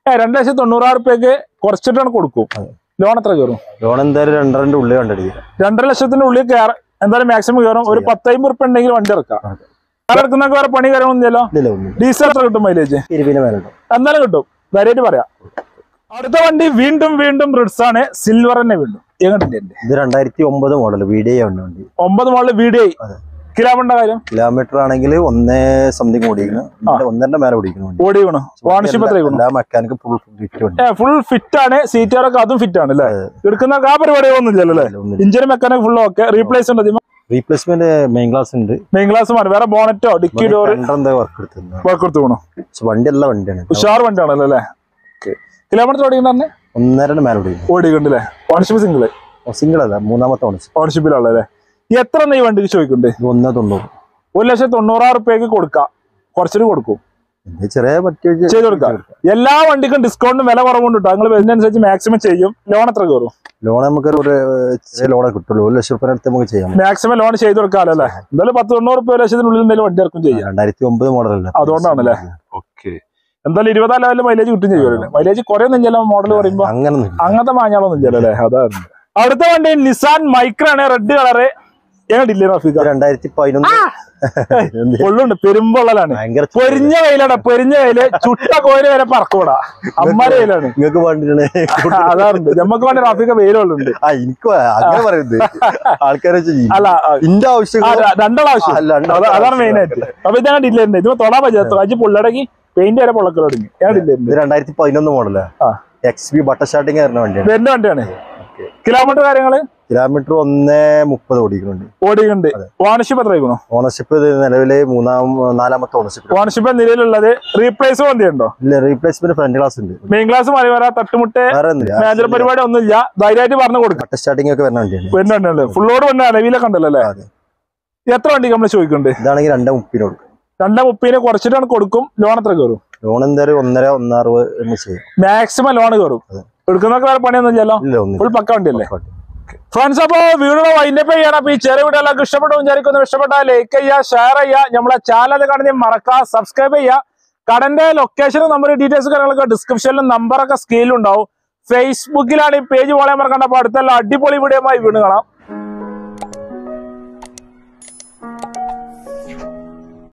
ഏ രണ്ട് ലക്ഷത്തി തൊണ്ണൂറായിരം റുപ്യക്ക് കുറച്ചിട്ടാണ് കൊടുക്കും ലോൺ എത്ര കയറും ലോൺ എന്തായാലും രണ്ടരന്റെ ഉള്ളിൽ കണ്ടടിക്കുക രണ്ടര ലക്ഷത്തിന്റെ ഉള്ളിൽ കയറാം എന്തായാലും മാക്സിമം കയറും ഒരു പത്തമ്പത് റുപ്യ ഉണ്ടെങ്കിൽ വണ്ടി ഇറക്കാം അതെ. കാർ എടുക്കുന്നൊക്കെ വേറെ പണി കാര്യങ്ങളൊന്നും ഇല്ലല്ലോ ഇല്ല ഒന്നും ഡീസൽ എത്ര കിട്ടും മൈലേജ് ഇരുപതിന് മേലുണ്ടോ എന്തായാലും കിട്ടും ധൈര്യമായിട്ട് പറയാം അടുത്ത വണ്ടി വീണ്ടും വീണ്ടും റിഡ്സ് ആണ് സിൽവർ തന്നെ വീണ്ടും എങ്ങോട്ടില്ല എന്റെ ഇത് രണ്ടായിരത്തി ഒമ്പത് മോഡൽ വീഡിയോ ഉണ്ട് വണ്ടി ഒമ്പത് മോളിൽ വീഡിയോ അതെ. കിലോമീറ്ററിന്റെ കാര്യം കിലോമീറ്റർ ആണെങ്കിൽ ഒന്നേ സംതിങ് ഓടിക്കുന്നു ഒന്നര മേലെ ഓടിക്കുന്നു വണ്ടി ഓടി വീണു ഓണർഷിപ്പ് എത്ര എല്ലാ മെക്കാനിക്കും ഫുൾ ഫിറ്റ് ഉണ്ട് ഫുൾ ഫിറ്റ് ആണ് സീറ്റുകാരൊക്കെ അതും ഫിറ്റ് ആണ് അല്ലേ എടുക്കുന്ന ആ പരിപാടിയൊന്നും ഇല്ലല്ലോ അല്ലേ ഒന്നും ഇഞ്ചിന് മെക്കാനിക് ഫുൾ ഓക്കെ റീപ്ലേസ് ഉണ്ട് അതിന് റീപ്ലേസ്മെന്റ് മെയിൻ ക്ലാസ് ഉണ്ട് മെയിൻ ക്ലാസ് മാറി വേറെ ബോണറ്റോ ഡിക്കി ഡോർ എന്താ വർക്ക് എടുത്തിരുന്നത് വർക്ക് എടുത്ത് വീണു പക്ഷെ വണ്ടി എല്ലാ വണ്ടിയാണ് ഉഷാർ വണ്ടി ആണല്ലോ അല്ലേ കിലോമീറ്റർ ഓടിക്കണ്ടേ ഒന്നരന്റെ മേലെ ഓടിക്കുന്നു ഓടിക്കണ്ടല്ലേ ഓണർഷിപ്പ് സിംഗിള് സിംഗിൾ അല്ല മൂന്നാമത്തെ ഓണർഷിപ്പ് ഓണർഷിപ്പിലുള്ളല്ലേ എത്ര ഈ വണ്ടിക്ക് ചോദിക്കണ്ടേ ഇത് ഒന്നേ തൊണ്ണൂറ് ഒരു ലക്ഷത്തി തൊണ്ണൂറായിരം റുപ്യക്ക് കൊടുക്കാം കുറച്ചിട്ട് കൊടുക്കും ഇത് ചെറിയ പറ്റിയ ചെയ്ത് കൊടുക്കാം എല്ലാ വണ്ടിക്കും ഡിസ്കൗണ്ടും വില കുറവുണ്ട് കേട്ടോ നിങ്ങൾ വരുന്നതനുസരിച്ച് മാക്സിമം ചെയ്യും ലോൺ എത്ര കയറും ലോൺ നമുക്ക് ഒരു ചെറിയ ലോണേ കിട്ടുള്ളൂ ഒരു ലക്ഷം രൂപ അടുത്ത് നമുക്ക് ചെയ്യാം മാക്സിമം ലോൺ ചെയ്ത് കൊടുക്കാമല്ലോ അല്ലേ എന്തായാലും പത്ത് തൊണ്ണൂറ് റുപ്യ ലക്ഷത്തിനുള്ളിൽ എന്തെങ്കിലും വണ്ടി ഇറക്കും ചെയ്യാം രണ്ടായിരത്തി ഒമ്പത് മോഡലല്ല അതുകൊണ്ടാണല്ലേ? ഓക്കെ എന്തായാലും ഇരുപതാം ലെവലിൽ മൈലേജ് കിട്ടും ചെയ്യുമല്ലോ മൈലേജ് കുറയൊന്നും ഇല്ലല്ലോ മോഡൽ പറയുമ്പോ അങ്ങനെ അങ്ങനത്തെ മാഞ്ഞാളൊന്നും ഇല്ലല്ലോ അല്ലേ അതാണ് അടുത്ത വണ്ടി നിസാൻ മൈക്ര ആണ് റെഡ് കളറ് എങ്ങോട്ടില്ലേ റഫീഖ രണ്ടായിരത്തി പതിനൊന്ന് എന്ത്? പൊള്ളുണ്ട് പെരുമ്പൊള്ളലാണ് ഭയങ്കര പൊരിഞ്ഞ വെയിലാണ് പൊരിഞ്ഞ വെയില് ചുട്ട കോയില് വരെ പറക്കൂടാ അമ്മാരെ വെയിലാണ് നിങ്ങൾക്ക് വേണ്ടിട്ടാണ് അതാറുണ്ട് നമുക്ക് വേണ്ടി റഫീഖ വെയിലുള്ളുണ്ട് ആ എനിക്ക് അങ്ങനെ പറയുന്നത് ആൾക്കാരെ ചെയ്യും അല്ല ആ, ഇന്റെ ആവശ്യം ആ, ര- രണ്ടാളും ആവശ്യം അല്ല, രണ്ടാളും അതാ- അതാണ് ആവശ്യം. മെയിൻ ആയിട്ട് അപ്പൊ ഇതങ്ങനെ ഡില്ലുണ്ട് ഇത് തൊടാൻ പറ്റാത്ത അഞ്ച് പുള്ളടങ്ങി പെയിന്റ് വരെ പൊള്ളക്കൽ തുടങ്ങി ഞാൻ ഡില്ലുണ്ട് ഇത് രണ്ടായിരത്തി പതിനൊന്ന് മോഡലാ ആ എക്സ് ബി ബട്ടർ സ്റ്റാർട്ടിങ് വരുന്ന വണ്ടിയാണ് ഇത് എന്റെ വണ്ടിയാണ് കിലോമീറ്റർ കാര്യങ്ങള് കിലോമീറ്റർ ഒന്നേ മുപ്പത് ഓടിക്കുന്നുണ്ട് ഓടിയുണ്ട് ഓണർഷിപ്പ് എത്ര ആയിക്കണോ ഓണർഷിപ്പ് ഇത് നിലവില് മൂന്നാം നാലാമത്തെ ഓണർഷിപ്പ് ഓണർഷിപ്പ് നിലവിലുള്ളത് റീപ്ലേസ് വന്തിയുണ്ടോ ഇല്ല റീപ്ലേസ്മെന്റ് ഫ്രണ്ട് ക്ലാസ് ഉണ്ട് മെയിൻ ക്ലാസ് മതി വരാ തട്ടുമുട്ട് വേറെ ഒന്നുമില്ല മേജർ പരിപാടി ഒന്നുമില്ല ധൈര്യമായിട്ട് പറഞ്ഞു കൊടുക്കാം ബട്ടർ സ്റ്റാർട്ടിങ് ഒക്കെ വരുന്ന വണ്ടിയാണ് വരുന്നുണ്ടല്ലോ ഫുള്ളോട് വണ്ടി അലവിലൊക്കെ ഉണ്ടല്ലോ അല്ലേ അതെ. എത്ര വണ്ടി നമ്മൾ ചോദിക്കുന്നുണ്ട് ഇതാണെങ്കിൽ രണ്ടേ മുപ്പതിന് കൊടുക്കും രണ്ടേ മുപ്പതിന് കുറച്ചിട്ടാണ് കൊടുക്കും ലോൺ എത്ര കയറും ലോൺ എന്തായാലും ഒന്നര ഒന്നറുപത് എന്ന് ചെയ്യും മാക്സിമം ലോൺ കയറും അതെ. എടുക്കുന്നൊക്കെ വേറെ പണിയൊന്നും ഇല്ലല്ലോ ഇല്ല ഒന്നും ഫുൾ പക്ക വണ്ടിയല്ലേ ഫ്രണ്ട്സ് അപ്പോ വീഡിയോ വൈൻഡപ്പ് ചെയ്യണം അപ്പൊ ഈ ചെറിയ വീഡിയോ എല്ലാവർക്കും ഇഷ്ടപ്പെട്ടു വിചാരിക്കുന്നു ഇഷ്ടപ്പെട്ടാൽ ലൈക്ക് ചെയ്യുക ഷെയർ ചെയ്യുക നമ്മളെ ചാനൽ കാണുന്ന മറക്കുക സബ്സ്ക്രൈബ് ചെയ്യുക കടന്റെ ലൊക്കേഷനും നമ്പർ ഡീറ്റെയിൽസ് കാര്യങ്ങളൊക്കെ ഡിസ്ക്രിപ്ഷനിലും നമ്പറൊക്കെ സ്ക്രീനിലും ഉണ്ടാവും ഫേസ്ബുക്കിലാണ് ഈ പേജ് പോലെ മറക്കണ്ട അപ്പൊ അടുത്തുള്ള അടിപൊളി വീഡിയോ വീണ് കാണാം